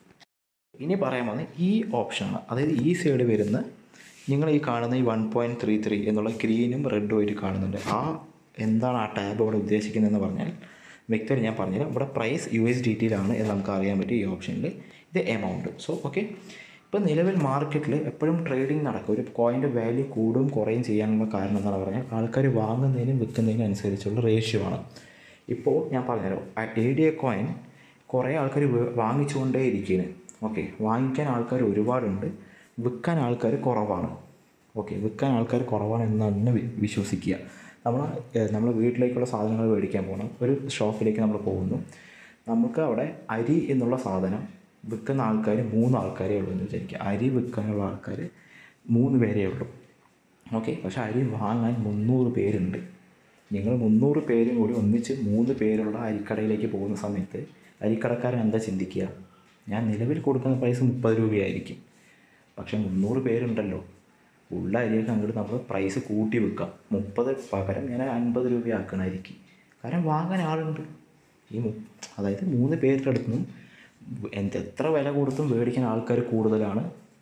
ഇനി പറയാൻ വന്നത് ഈ ഓപ്ഷനാണ് അതായത് ഈ സൈഡ് വരുന്ന നിങ്ങൾ ഈ കാണുന്ന ഈ വൺ പോയിൻറ്റ് ത്രീ ത്രീ എന്നുള്ള ഗ്രീനും റെഡും ആയിട്ട് കാണുന്നുണ്ട് ആ എന്താണ് ആ ടാബ് ഇവിടെ ഉദ്ദേശിക്കുന്നതെന്ന് പറഞ്ഞാൽ വ്യക്തമായി ഞാൻ പറഞ്ഞുതരാം ഇവിടെ പ്രൈസ് യു എസ് ഡി ടിയിലാണ് എന്ന് നമുക്ക് അറിയാൻ പറ്റും ഈ ഓപ്ഷനിൽ ഇത് എമൗണ്ട് സോ ഓക്കെ ഇപ്പോൾ നിലവിൽ മാർക്കറ്റിൽ എപ്പോഴും ട്രേഡിംഗ് നടക്കും ഒരു കോയിൻ്റെ വാല്യൂ കൂടും കുറയും ചെയ്യാനുള്ള കാരണം എന്താണെന്ന് പറഞ്ഞാൽ ആൾക്കാർ വാങ്ങുന്നതിനും വിൽക്കുന്നതിനും അനുസരിച്ചുള്ള റേഷ്യോ ആണ് ഇപ്പോൾ ഞാൻ പറഞ്ഞുതരാം എ ഡി എ കോയിൻ കുറേ ആൾക്കാർ വാങ്ങിച്ചുകൊണ്ടേ ഇരിക്കുകയാണ് ഓക്കെ വാങ്ങിക്കാൻ ആൾക്കാർ ഒരുപാടുണ്ട് വിൽക്കാൻ ആൾക്കാർ കുറവാണ് ഓക്കെ വിൽക്കാൻ ആൾക്കാർ കുറവാണ് എന്ന് തന്നെ വി- വിശ്വസിക്കുക നമ്മൾ നമ്മൾ വീട്ടിലേക്കുള്ള സാധനങ്ങൾ മേടിക്കാൻ പോകണം ഒരു ഷോപ്പിലേക്ക് നമ്മൾ പോകുന്നു നമുക്ക് അവിടെ അരി എന്നുള്ള സാധനം വിൽക്കുന്ന ആൾക്കാർ മൂന്ന് ആൾക്കാരേ ഉള്ളൂ എന്ന് വിചാരിക്കുക അരി വിൽക്കാനുള്ള ആൾക്കാർ മൂന്ന് പേരേ ഉള്ളൂ ഓക്കെ പക്ഷേ അരി വാങ്ങാൻ മുന്നൂറ് പേരുണ്ട് നിങ്ങൾ മുന്നൂറ് പേരും കൂടി ഒന്നിച്ച് മൂന്ന് പേരുള്ള അരിക്കടയിലേക്ക് പോകുന്ന സമയത്ത് അരിക്കടക്കാരൻ എന്താ ചിന്തിക്കുക ഞാൻ നിലവിൽ കൊടുക്കുന്ന പൈസ മുപ്പത് രൂപയായിരിക്കും പക്ഷേ മുന്നൂറ് പേരുണ്ടല്ലോ ഉള്ള അരിയൊക്കെ അങ്ങോട്ട് നമ്മൾ പ്രൈസ് കൂട്ടി വെക്കാം മുപ്പത് പകരം ഞാൻ അൻപത് രൂപയാക്കണമായിരിക്കും കാരണം വാങ്ങാൻ ആളുണ്ട് ഈ മു- അതായത് മൂന്ന് പേരുടെ അടുത്ത് നിന്നും എന്ത് എത്ര വില കൊടുത്തും മേടിക്കാൻ ആൾക്കാർ കൂടുതലാണ്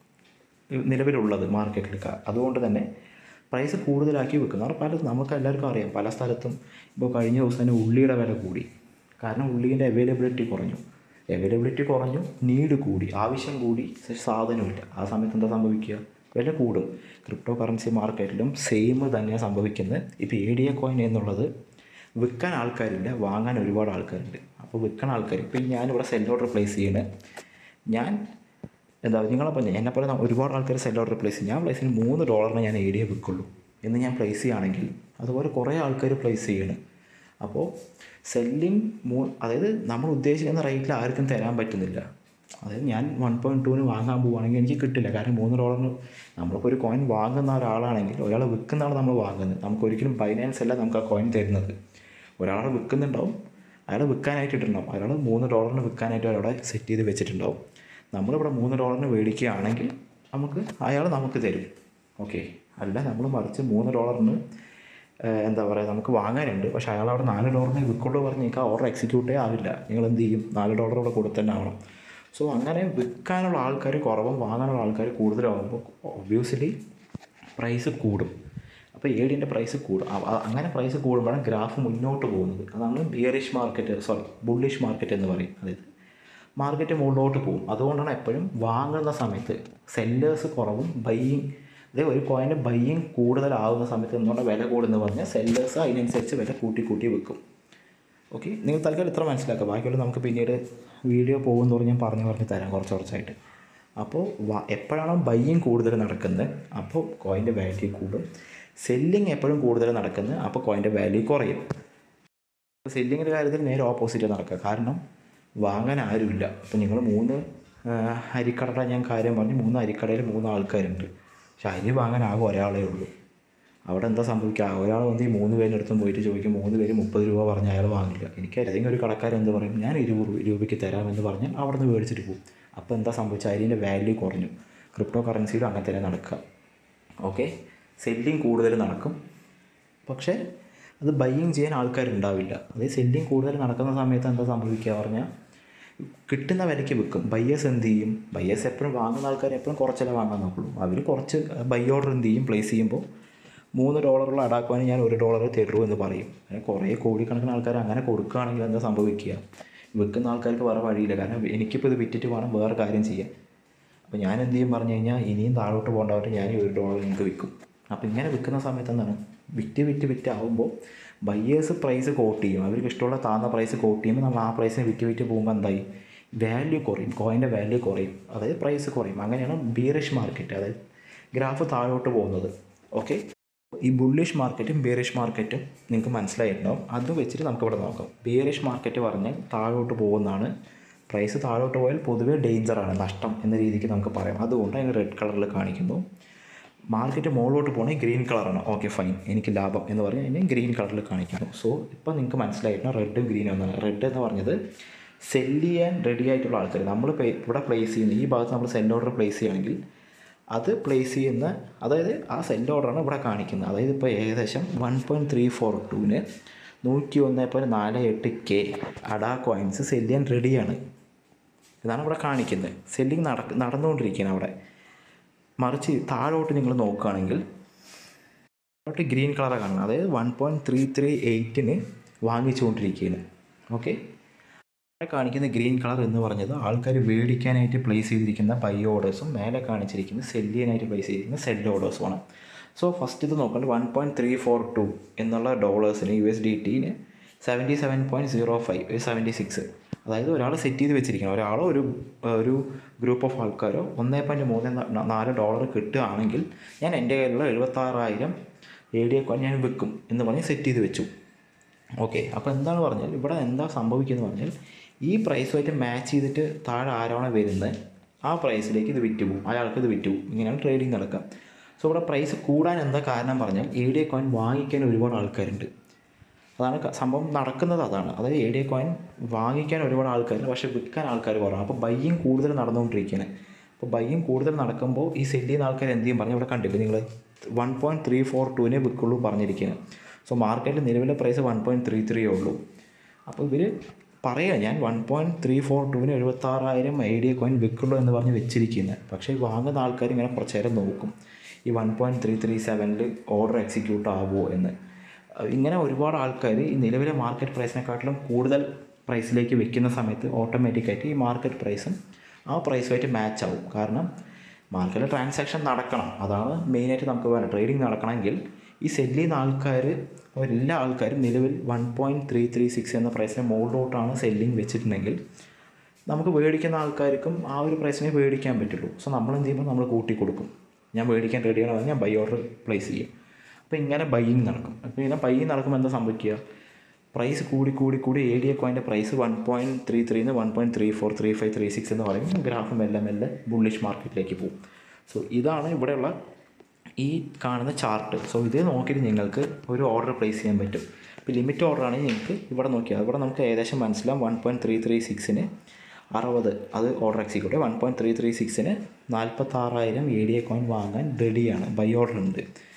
നിലവിലുള്ളത് മാർക്കറ്റിൽ അതുകൊണ്ട് തന്നെ പ്രൈസ് കൂടുതലാക്കി വെക്കുന്നു കാരണം പല നമുക്ക് എല്ലാവർക്കും അറിയാം പല സ്ഥലത്തും ഇപ്പോൾ കഴിഞ്ഞ ദിവസം തന്നെ ഉള്ളിയുടെ വില കൂടി കാരണം ഉള്ളീൻ്റെ അവൈലബിലിറ്റി കുറഞ്ഞു അവൈലബിലിറ്റി കുറഞ്ഞു നീഡ് കൂടി ആവശ്യം കൂടി പക്ഷേ സാധനമില്ല ആ സമയത്ത് എന്താ സംഭവിക്കുക വില കൂടും ക്രിപ്റ്റോ കറൻസി മാർക്കറ്റിലും സെയിം തന്നെയാണ് സംഭവിക്കുന്നത് ഇപ്പോൾ എ ഡി എ കോയിൻ എന്നുള്ളത് വിൽക്കാൻ ആൾക്കാരില്ല വാങ്ങാൻ ഒരുപാട് ആൾക്കാരുണ്ട് അപ്പോൾ വിൽക്കാൻ ആൾക്കാർ ഇപ്പോൾ ഞാനിവിടെ സെൽ ഓർഡർ പ്ലേസ് ചെയ്യണേ ഞാൻ എന്താ നിങ്ങളെ എന്നെപ്പോലെ ന- ഒരുപാട് ആൾക്കാർ സെൽ ഓർഡർ പ്ലേസ് ചെയ്യും ഞാൻ പ്ലേസ് ചെയ്യുന്ന മൂന്ന് ഡോളറിന് ഞാൻ ഏ ഡി എ വിൽക്കുള്ളൂ എന്ന് ഞാൻ പ്ലേസ് ചെയ്യുകയാണെങ്കിൽ അതുപോലെ കുറേ ആൾക്കാർ പ്ലേസ് ചെയ്യണം അപ്പോൾ സെല്ലിങ് മൂ അതായത് നമ്മൾ ഉദ്ദേശിക്കുന്ന റേറ്റിൽ ആർക്കും തരാൻ പറ്റുന്നില്ല അതായത് ഞാൻ വൺ പോയിൻറ്റ് ടൂവിന് വാങ്ങാൻ പോവുകയാണെങ്കിൽ എനിക്ക് കിട്ടില്ല കാരണം മൂന്ന് ഡോളറിന് നമ്മളിപ്പോൾ ഒരു കോയിൻ വാങ്ങുന്ന ഒരാളാണെങ്കിൽ ഒരാൾ വിൽക്കുന്ന ആൾ നമ്മൾ വാങ്ങുന്നത് നമുക്ക് ഒരിക്കലും ബൈനാൻസ് അല്ല നമുക്ക് ആ കോയിൻ തരുന്നത് ഒരാളെ വിൽക്കുന്നുണ്ടാവും അയാൾ വിൽക്കാനായിട്ട് ഇട്ടിട്ടുണ്ടാവും അയാൾ മൂന്ന് ഡോളറിന് വിൽക്കാനായിട്ട് അവിടെ സെറ്റ് ചെയ്ത് വെച്ചിട്ടുണ്ടാവും നമ്മളിവിടെ മൂന്ന് ഡോളറിന് മേടിക്കുകയാണെങ്കിൽ നമുക്ക് അയാൾ നമുക്ക് തരും ഓക്കെ അല്ല നമ്മൾ മറിച്ച് മൂന്ന് ഡോളറിന് ഏഹ്, എന്താ പറയുക നമുക്ക് വാങ്ങാനുണ്ട് പക്ഷേ അയാൾ അവിടെ നാല് ഡോളറിന് വിൽക്കുള്ളൂ പറഞ്ഞ് നിങ്ങൾക്ക് ആ ഓർഡർ എക്സിക്യൂട്ടേ ആവില്ല നിങ്ങൾ എന്ത് ചെയ്യും നാല് ഡോളർ ഇവിടെ കൊടുത്ത് തന്നെ ആവണം സോ അങ്ങനെ വിൽക്കാനുള്ള ആൾക്കാർ കുറവും വാങ്ങാനുള്ള ആൾക്കാർ കൂടുതലാകുമ്പോൾ ഒബ്വിയസ്ലി പ്രൈസ് കൂടും അപ്പോൾ എ ഡിൻ്റെ പ്രൈസ് കൂടും അ- അ- അങ്ങനെ പ്രൈസ് കൂടുമ്പോഴാണ് ഗ്രാഫ് മുന്നോട്ട് പോകുന്നത് അതാണ് bearish market sorry bullish market എന്ന് പറയും അതായത് മാർക്കറ്റ് മുകളിലോട്ട് പോകും അതുകൊണ്ടാണ് എപ്പോഴും വാങ്ങുന്ന സമയത്ത് സെല്ലേഴ്സ് കുറവും ബയ്യിങ് അതായത് ഒരു കോയിൻ്റെ ബയ്യിങ് കൂടുതലാവുന്ന സമയത്ത് എന്തുകൊണ്ടാണ് വില കൂടുന്നത് പറഞ്ഞാൽ സെല്ലേഴ്സ് അതിനനുസരിച്ച് വില കൂട്ടി കൂട്ടി വെക്കും ഓക്കെ നിങ്ങൾ തൽക്കാലം ഇത്ര മനസ്സിലാക്കുക ബാക്കിയുള്ള നമുക്ക് പിന്നീട് വീഡിയോ പോകുന്നതോറും ഞാൻ പറഞ്ഞു പറഞ്ഞ് തരാം കുറച്ച് കുറച്ചായിട്ട് അപ്പോൾ വ- എപ്പോഴാണോ ബയ്യിങ് കൂടുതൽ നടക്കുന്നത് അപ്പോൾ കോയിൻ്റെ വാല്യൂ കൂടും സെല്ലിങ് എപ്പോഴും കൂടുതൽ നടക്കുന്നത് അപ്പോൾ കോയിൻ്റെ വാല്യൂ കുറയും സെല്ലിങ്ങിൻ്റെ കാര്യത്തിൽ നേരെ ഓപ്പോസിറ്റ് നടക്കുക കാരണം വാങ്ങാൻ ആരുമില്ല അപ്പോൾ നിങ്ങൾ മൂന്ന് ആ, അരിക്കടയുടെ ഞാൻ കാര്യം പറഞ്ഞു മൂന്ന് അരിക്കടയിൽ മൂന്ന് ആൾക്കാരുണ്ട് പക്ഷെ അരി വാങ്ങാൻ ആകെ ഒരാളേ ഉള്ളൂ അവിടെ എന്താ സംഭവിക്കുക ഒരാൾ വന്ന് ഈ മൂന്ന് പേരുടെ അടുത്തും പോയിട്ട് ചോദിക്കും മൂന്ന് പേര് മുപ്പത് രൂപ പറഞ്ഞ് അയാൾ വാങ്ങില്ല എനിക്ക് ഏതെങ്കിലും ഒരു കടക്കാരൻ എന്ത് പറയും ഞാൻ ഇരുപത് രൂ- രൂപയ്ക്ക് തരാമെന്ന് പറഞ്ഞ് അവിടെ നിന്ന് മേടിച്ചിട്ട് പോകും അപ്പോൾ എന്താ സംഭവിച്ചത് അരിൻ്റെ വാല്യൂ കുറഞ്ഞു ക്രിപ്റ്റോ കറൻസിയിലും അങ്ങനെ തന്നെ നടക്കുക ഓക്കെ സെല്ലിങ് കൂടുതൽ നടക്കും പക്ഷേ അത് ബയ്യിങ് ചെയ്യാൻ ആൾക്കാരുണ്ടാവില്ല അതായത് സെല്ലിങ് കൂടുതൽ നടക്കുന്ന സമയത്ത് എന്താ സംഭവിക്കുക പറഞ്ഞാൽ കിട്ടുന്ന വിലയ്ക്ക് വിൽക്കും ബയ്യേഴ്സ് എന്ത് ചെയ്യും ബയ്യേഴ്സ് എപ്പോഴും വാങ്ങുന്ന ആൾക്കാർ എപ്പോഴും കുറച്ചല്ലേ വാങ്ങാൻ നോക്കുള്ളൂ അവർ കുറച്ച് ബൈ ഓർഡർ എന്ത് ചെയ്യും പ്ലേസ് ചെയ്യുമ്പോൾ മൂന്ന് ഡോളറുള്ള അടാക്കുവാൻ ഞാൻ ഒരു ഡോളർ തരൂ എന്ന് പറയും അങ്ങനെ കുറേ കോടിക്കണക്കിന് ആൾക്കാർ അങ്ങനെ കൊടുക്കുകയാണെങ്കിൽ എന്താ സംഭവിക്കുക വിൽക്കുന്ന ആൾക്കാർക്ക് വേറെ വഴിയില്ല കാരണം എനിക്കിപ്പോൾ ഇത് വിറ്റിട്ട് വേണം വേറെ കാര്യം ചെയ്യാൻ അപ്പോൾ ഞാൻ എന്ത് ചെയ്യും പറഞ്ഞു കഴിഞ്ഞാൽ ഇനിയും താഴോട്ട് പോകേണ്ടവർ ഞാൻ ഈ ഒരു ഡോളർ നിങ്ങൾക്ക് വിൽക്കും അപ്പോൾ ഇങ്ങനെ വിൽക്കുന്ന സമയത്ത് എന്താണ് വിറ്റ് വിറ്റ് വിറ്റ് ആവുമ്പോൾ ബയ്യേഴ്സ് പ്രൈസ് കോട്ട് ചെയ്യും അവർക്ക് ഇഷ്ടമുള്ള താഴ്ന്ന പ്രൈസ് കോട്ട് ചെയ്യുമ്പോൾ നമ്മൾ ആ പ്രൈസിന് വിറ്റ് വിറ്റ് പോകുമ്പോൾ എന്തായി വാല്യൂ കുറയും കോയിൻ്റെ വാല്യൂ കുറയും അതായത് പ്രൈസ് കുറയും അങ്ങനെയാണ് ബീറിഷ് മാർക്കറ്റ് അതായത് ഗ്രാഫ് താഴോട്ട് പോകുന്നത് ഓക്കെ ഈ ബുള്ളിഷ് മാർക്കറ്റും ബിയറിഷ് മാർക്കറ്റും നിങ്ങൾക്ക് മനസ്സിലായിട്ടുണ്ടാവും അത് വെച്ചിട്ട് നമുക്കിവിടെ നോക്കാം ബിയറിഷ് മാർക്കറ്റ് പറഞ്ഞാൽ താഴോട്ട് പോകുന്നതാണ് പ്രൈസ് താഴോട്ട് പോയാൽ പൊതുവേ ഡേഞ്ചറാണ് നഷ്ടം എന്ന രീതിക്ക് നമുക്ക് പറയാം അതുകൊണ്ട് അതിന് റെഡ് കളറിൽ കാണിക്കുന്നു മാർക്കറ്റ് മുകളിലോട്ട് പോകണമെങ്കിൽ ഗ്രീൻ കളറാണ് ഓക്കെ ഫൈൻ എനിക്ക് ലാഭം എന്ന് പറഞ്ഞാൽ അതിനെ ഗ്രീൻ കളറിൽ കാണിക്കുന്നു സോ ഇപ്പോൾ നിങ്ങൾക്ക് മനസ്സിലായിട്ടുണ്ട് റെഡും ഗ്രീനും എന്നാണ് റെഡ് എന്ന് പറഞ്ഞത് സെല്ല് ചെയ്യാൻ റെഡി ആയിട്ടുള്ള ആൾക്കാർ നമ്മൾ ഇവിടെ പ്ലേസ് ചെയ്യുന്ന ഈ ഭാഗത്ത് നമ്മൾ സെൽ ഓർഡർ പ്ലേസ് ചെയ്യുകയാണെങ്കിൽ അത് പ്ലേസ് ചെയ്യുന്ന അതായത് ആ സെൽ ഓർഡറാണ് ഇവിടെ കാണിക്കുന്നത് അതായത് ഇപ്പോൾ ഏകദേശം വൺ പോയിൻറ്റ് ത്രീ ഫോർ ടുവിന് നൂറ്റി ഒന്ന് പോയിൻറ്റ് നാല് എട്ട് കെ അഡാ കോയിൻസ് സെല് ചെയ്യാൻ റെഡിയാണ് ഇതാണ് ഇവിടെ കാണിക്കുന്നത് സെല്ലിങ് നട നടന്നുകൊണ്ടിരിക്കുകയാണ് അവിടെ മറിച്ച് താഴോട്ട് നിങ്ങൾ നോക്കുകയാണെങ്കിൽ താഴോട്ട് ഗ്രീൻ കളറാണ് കാണുന്നത് അതായത് വൺ പോയിൻറ്റ് ത്രീ ത്രീ എയ്റ്റിന് വാങ്ങിച്ചുകൊണ്ടിരിക്കുകയാണ് ഓക്കെ ഇവിടെ കാണിക്കുന്ന ഗ്രീൻ കളർ എന്ന് പറഞ്ഞത് ആൾക്കാർ മേടിക്കാനായിട്ട് പ്ലേസ് ചെയ്തിരിക്കുന്ന ബൈ ഓർഡേഴ്സും മേലെ കാണിച്ചിരിക്കുന്ന സെല് ചെയ്യാനായിട്ട് പ്ലേസ് ചെയ്തിരിക്കുന്ന സെൽ ഓർഡേഴ്സുമാണ് സോ ഫസ്റ്റ് ഇത് നോക്കേണ്ടത് one point three four two എന്നുള്ള ഡോളേഴ്സിന് യു എസ് ഡി ടിന് seventy seven point zero five seventy six അതായത് ഒരാൾ സെറ്റ് ചെയ്ത് വെച്ചിരിക്കണം ഒരാളോ ഒരു ഒരു ഗ്രൂപ്പ് ഓഫ് ആൾക്കാരോ ഒന്നേ പോയിൻറ്റ് മൂന്ന് ന- നാല് ഡോളർ കിട്ടുകയാണെങ്കിൽ ഞാൻ എൻ്റെ കയ്യിലുള്ള എഴുപത്താറായിരം എ ഡി എ ഞാൻ വെക്കും എന്ന് പറഞ്ഞ് സെറ്റ് ചെയ്ത് വെച്ചു ഓക്കെ അപ്പോൾ എന്താണ് പറഞ്ഞാൽ ഇവിടെ എന്താ സംഭവിക്കുന്നത് പറഞ്ഞാൽ ഈ പ്രൈസുമായിട്ട് മാച്ച് ചെയ്തിട്ട് താഴെ ആരാണോ വരുന്നത് ആ പ്രൈസിലേക്ക് ഇത് വിറ്റ് പോകും അയാൾക്ക് ഇത് വിറ്റ് പോകും ഇങ്ങനെയാണ് ട്രേഡിങ് നടക്കുക സോ ഇവിടെ പ്രൈസ് കൂടാൻ എന്താ കാരണം പറഞ്ഞാൽ എ ഡി എ കോയിൻ വാങ്ങിക്കാൻ ഒരുപാട് ആൾക്കാരുണ്ട് അതാണ് ക- സംഭവം നടക്കുന്നത് അതാണ് അതായത് എ ഡി എ കോയിൻ വാങ്ങിക്കാൻ ഒരുപാട് ആൾക്കാരുണ്ട് പക്ഷേ വിൽക്കാൻ ആൾക്കാർ കുറവാണ് അപ്പോൾ ബയ്യും കൂടുതൽ നടന്നുകൊണ്ടിരിക്കുകയാണ് അപ്പോൾ ബയ്യും കൂടുതൽ നടക്കുമ്പോൾ ഈ സെല് ചെയ്യുന്ന ആൾക്കാർ എന്ത് ചെയ്യും പറഞ്ഞു ഇവിടെ കണ്ടില്ല നിങ്ങൾ വൺ പോയിൻറ്റ് ത്രീ ഫോർ ടുവിനെ വിൽക്കുള്ളൂ പറഞ്ഞിരിക്കുകയാണ് സോ മാർക്കറ്റിൽ നിലവിലെ price one point three three ഉള്ളൂ അപ്പോൾ ഇവർ പറയുക ഞാൻ വൺ പോയിൻറ്റ് ത്രീ ഫോർ ടുവിന് എഴുപത്താറായിരം ഐ ഡി കോയിൻ വിൽക്കുള്ളൂ എന്ന് പറഞ്ഞ് വെച്ചിരിക്കുന്നത് പക്ഷേ ഈ വാങ്ങുന്ന ആൾക്കാർ ഇങ്ങനെ കുറച്ച് നേരം നോക്കും ഈ വൺ പോയിൻറ്റ് ത്രീ ത്രീ സെവനിൽ ഓർഡർ എക്സിക്യൂട്ട് ആവുമോ എന്ന് അഹ് ഇങ്ങനെ ഒരുപാട് ആൾക്കാർ ഈ നിലവിലെ മാർക്കറ്റ് പ്രൈസിനെക്കാട്ടിലും കൂടുതൽ പ്രൈസിലേക്ക് വെക്കുന്ന സമയത്ത് ഓട്ടോമാറ്റിക്കായിട്ട് ഈ മാർക്കറ്റ് പ്രൈസും ആ പ്രൈസുമായിട്ട് മാച്ച് ആവും കാരണം മാർക്കറ്റിൽ ട്രാൻസാക്ഷൻ നടക്കണം അതാണ് മെയിനായിട്ട് നമുക്ക് വേണം ട്രേഡിംഗ് നടക്കണമെങ്കിൽ ഈ സെല്ല് ചെയ്യുന്ന ആൾക്കാർ എല്ലാ ആൾക്കാരും നിലവിൽ one point three three six എന്ന പ്രൈസിന് മുകളിലോട്ടാണ് സെല്ലിങ് വെച്ചിട്ടുണ്ടെങ്കിൽ നമുക്ക് മേടിക്കുന്ന ആൾക്കാർക്കും ആ ഒരു പ്രൈസിനെ മേടിക്കാൻ പറ്റുള്ളൂ സോ നമ്മൾ എന്ത് ചെയ്യുമ്പോൾ നമ്മൾ കൂട്ടി കൊടുക്കും ഞാൻ മേടിക്കാൻ റെഡിയാണ് ഞാൻ ബൈ ഓർഡർ പ്ലേസ് ചെയ്യും അപ്പോൾ ഇങ്ങനെ ബൈയിങ് നടക്കും അപ്പോൾ ഇങ്ങനെ ബൈയിങ് നടക്കുമ്പോൾ എന്താ സംഭവിക്കുക പ്രൈസ് കൂടി കൂടി കൂടി എ ഡി എക്കോയിൻ്റെ പ്രൈസ് വൺ പോയിൻറ്റ് ത്രീ ത്രീന്ന് one point three four three five three six എന്ന് പറയും ഗ്രാഫ് മെല്ലെ മെല്ലെ ബുള്ളിഷ് മാർക്കറ്റിലേക്ക് പോകും സോ ഇതാണ് ഇവിടെയുള്ള ഈ കാണുന്ന ചാർട്ട് സോ ഇത് നോക്കിയിട്ട് നിങ്ങൾക്ക് ഒരു ഓർഡർ പ്ലേസ് ചെയ്യാൻ പറ്റും ഇപ്പോൾ ലിമിറ്റ് ഓർഡർ ആണെങ്കിൽ നിങ്ങൾക്ക് ഇവിടെ നോക്കിയാൽ ഇവിടെ നമുക്ക് ഏകദേശം മനസ്സിലാവും വൺ പോയിൻറ്റ് ത്രീ ത്രീ സിക്സിന് അറുപത് അത് order execute one point three three സിക്സിന് നാൽപ്പത്താറായിരം എ ഡി എ കോയിൻ വാങ്ങാൻ റെഡിയാണ് ബൈ ഓർഡർ ഉണ്ട്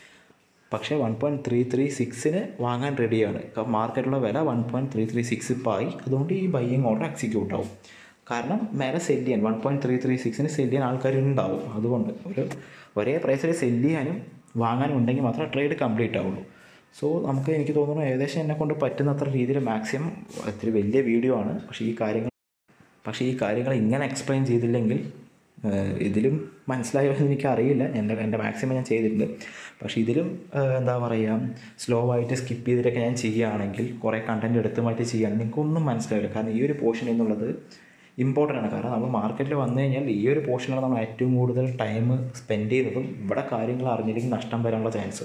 പക്ഷേ വൺ പോയിൻറ്റ് ത്രീ ത്രീ സിക്സിന് വാങ്ങാൻ റെഡിയാണ് മാർക്കറ്റിലുള്ള വില one point three three six ഇപ്പോൾ ആയി അതുകൊണ്ട് ഈ ബയ്യിങ് ഓർഡർ എക്സിക്യൂട്ട് ആവും കാരണം മേലെ സെല് ചെയ്യാൻ വൺ പോയിൻറ്റ് ത്രീ ത്രീ സിക്സിന് സെല് ചെയ്യാൻ ആൾക്കാരുണ്ടാവും അതുകൊണ്ട് ഒരു ഒരേ പ്രൈസിൽ സെല് ചെയ്യാനും വാങ്ങാനും ഉണ്ടെങ്കിൽ മാത്രമേ ട്രേഡ് കംപ്ലീറ്റ് ആവുള്ളൂ സോ നമുക്ക് എനിക്ക് തോന്നുന്നു ഏകദേശം എന്നെ കൊണ്ട് പറ്റുന്നത്ര രീതിയിൽ മാക്സിമം ഇത്തിരി വലിയ വീഡിയോ ആണ് പക്ഷേ ഈ കാര്യങ്ങൾ പക്ഷേ ഈ കാര്യങ്ങൾ ഇങ്ങനെ എക്സ്പ്ലെയിൻ ചെയ്തില്ലെങ്കിൽ ഏഹ്, ഇതിലും മനസ്സിലായോ എന്ന് എനിക്കറിയില്ല എൻ്റെ എൻ്റെ മാക്സിമം ഞാൻ ചെയ്തിട്ടുണ്ട് പക്ഷേ ഇതിലും ഏഹ്, എന്താ പറയുക സ്ലോ ആയിട്ട് സ്കിപ്പ് ചെയ്തിട്ടൊക്കെ ഞാൻ ചെയ്യുകയാണെങ്കിൽ കുറേ കണ്ടൻറ്റ് എടുത്ത് മാറ്റി ചെയ്യുകയാണെങ്കിൽ നിങ്ങൾക്കൊന്നും മനസ്സിലാവില്ല കാരണം ഈ ഒരു പോർഷൻ എന്നുള്ളത് ഇമ്പോർട്ടൻ്റ് ആണ് കാരണം നമ്മൾ മാർക്കറ്റിൽ വന്നു കഴിഞ്ഞാൽ ഈ ഒരു പോർഷനാണ് നമ്മൾ ഏറ്റവും കൂടുതൽ ടൈം സ്പെൻഡ് ചെയ്യുന്നതും ഇവിടെ കാര്യങ്ങൾ അറിഞ്ഞില്ലെങ്കിൽ നഷ്ടം വരാനുള്ള ചാൻസ്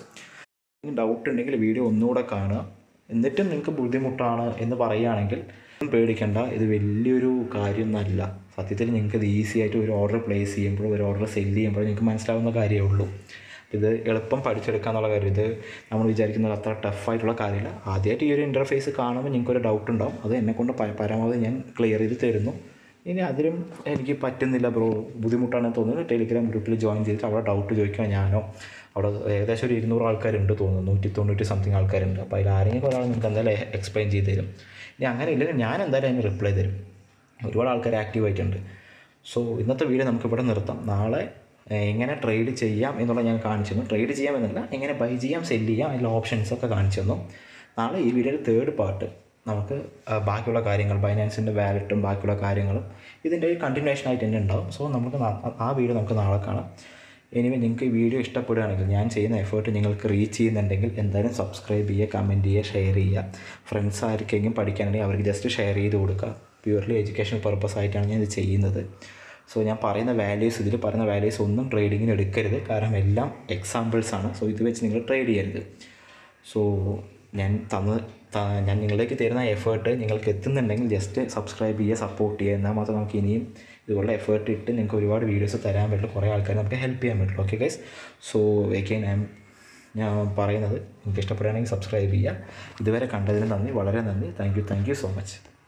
ഡൗട്ട് ഉണ്ടെങ്കിൽ വീഡിയോ ഒന്നുകൂടെ കാണുക എന്നിട്ടും നിങ്ങൾക്ക് ബുദ്ധിമുട്ടാണ് എന്ന് പറയുകയാണെങ്കിൽ പേടിക്കണ്ട ഇത് വലിയൊരു കാര്യമൊന്നുമല്ല സത്യത്തിൽ നിങ്ങൾക്ക് ഇത് ഈസി ആയിട്ട് ഒരു ഓർഡർ പ്ലേസ് ചെയ്യുമ്പോൾ ഒരു ഓർഡർ സെല് ചെയ്യുമ്പോൾ നിങ്ങൾക്ക് മനസ്സിലാവുന്ന കാര്യമേ ഉള്ളൂ ഇത് എളുപ്പം പഠിച്ചെടുക്കുക എന്നുള്ള കാര്യം ഇത് നമ്മൾ വിചാരിക്കുന്നത് അത്ര ടഫായിട്ടുള്ള കാര്യമില്ല ആദ്യമായിട്ട് ഈ ഒരു ഇൻ്റർഫേസ് കാണുമ്പോൾ നിങ്ങൾക്കൊരു ഡൗട്ട് ഉണ്ടാവും അത് എന്നെക്കൊണ്ട് പ- പരമാവധി ഞാൻ ക്ലിയർ ചെയ്ത് തരുന്നു ഇനി അതിലും എനിക്ക് പറ്റുന്നില്ല ബ്രോ ബുദ്ധിമുട്ടാണെന്ന് തോന്നുന്നത് ടെലിഗ്രാം ഗ്രൂപ്പിൽ ജോയിൻ ചെയ്തിട്ട് അവിടെ ഡൗട്ട് ചോദിക്കാൻ ഞാനോ അവിടെ ഏകദേശം ഒരു ഇരുന്നൂറ് ആൾക്കാരുണ്ട് തോന്നുന്നു നൂറ്റി തൊണ്ണൂറ്റി സംതിങ് ആൾക്കാരുണ്ട് അപ്പോൾ അതിൽ ആരെങ്കിലും ഒരാൾ നിങ്ങൾക്ക് എന്തായാലും എക്സ്പ്ലെയിൻ ചെയ്ത് തരും ഇനി അങ്ങനെ ഇല്ലെങ്കിൽ ഞാൻ എന്തായാലും അതിന് റിപ്ലൈ തരും ഒരുപാട് ആൾക്കാർ ആക്റ്റീവ് ആയിട്ടുണ്ട് സോ ഇന്നത്തെ വീഡിയോ നമുക്ക് ഇവിടെ നിർത്താം നാളെ ഏഹ്, എങ്ങനെ ട്രേഡ് ചെയ്യാം എന്നുള്ളത് ഞാൻ കാണിച്ചു തന്നു ട്രേഡ് ചെയ്യാമെന്നല്ല എങ്ങനെ ബൈ ചെയ്യാം സെല് ചെയ്യാം അതിലുള്ള ഓപ്ഷൻസ് ഒക്കെ കാണിച്ചു തന്നു നാളെ ഈ വീഡിയോയുടെ തേർഡ് പാർട്ട് നമുക്ക് ആ, ബാക്കിയുള്ള കാര്യങ്ങൾ ബൈനാൻസിൻ്റെ വാലറ്റും ബാക്കിയുള്ള കാര്യങ്ങളും ഇതിൻ്റെ ഒരു കണ്ടിന്യൂഷൻ ആയിട്ട് തന്നെ ഉണ്ടാവും സോ നമുക്ക് നാ- ആ വീഡിയോ നമുക്ക് നാളെ കാണാം എനിവേ നിങ്ങൾക്ക് ഈ വീഡിയോ ഇഷ്ടപ്പെടുകയാണെങ്കിൽ ഞാൻ ചെയ്യുന്ന എഫേർട്ട് നിങ്ങൾക്ക് റീച്ച് ചെയ്യുന്നുണ്ടെങ്കിൽ എന്തായാലും സബ്സ്ക്രൈബ് ചെയ്യുക കമൻറ്റ് ചെയ്യുക ഷെയർ ചെയ്യുക ഫ്രണ്ട്സ് ആർക്കെങ്കിലും പഠിക്കാനുണ്ടെങ്കിൽ അവർക്ക് ജസ്റ്റ് ഷെയർ ചെയ്ത് കൊടുക്കുക പ്യൂർലി എഡ്യൂക്കേഷൻ പർപ്പസ് ആയിട്ടാണ് ഞാൻ ഇത് ചെയ്യുന്നത് സോ ഞാൻ പറയുന്ന വാല്യൂസ് ഇതിൽ പറയുന്ന വാല്യൂസ് ഒന്നും ട്രേഡിങ്ങിന് എടുക്കരുത് കാരണം എല്ലാം എക്സാമ്പിൾസ് ആണ് സോ ഇത് വെച്ച് നിങ്ങൾ ട്രേഡ് ചെയ്യരുത് സോ ഞാൻ തന്ന ത- ഞാൻ നിങ്ങളിലേക്ക് തരുന്ന എഫേർട്ട് നിങ്ങൾക്ക് എത്തുന്നുണ്ടെങ്കിൽ ജസ്റ്റ് സബ്സ്ക്രൈബ് ചെയ്യുക സപ്പോർട്ട് ചെയ്യുക എന്നാൽ മാത്രം നമുക്ക് ഇനിയും ഇതുപോലെ എഫേർട്ട് ഇട്ട് നിങ്ങൾക്ക് ഒരുപാട് വീഡിയോസ് തരാൻ പറ്റുള്ളൂ കുറേ ആൾക്കാർ നമുക്ക് ഹെൽപ്പ് ചെയ്യാൻ പറ്റുള്ളൂ okay guys so again I ഞാൻ പറയുന്നത് നിങ്ങൾക്ക് ഇഷ്ടപ്പെടുകയാണെങ്കിൽ സബ്സ്ക്രൈബ് ചെയ്യുക ഇതുവരെ കണ്ടതിന് നന്ദി വളരെ നന്ദി thank you thank you so much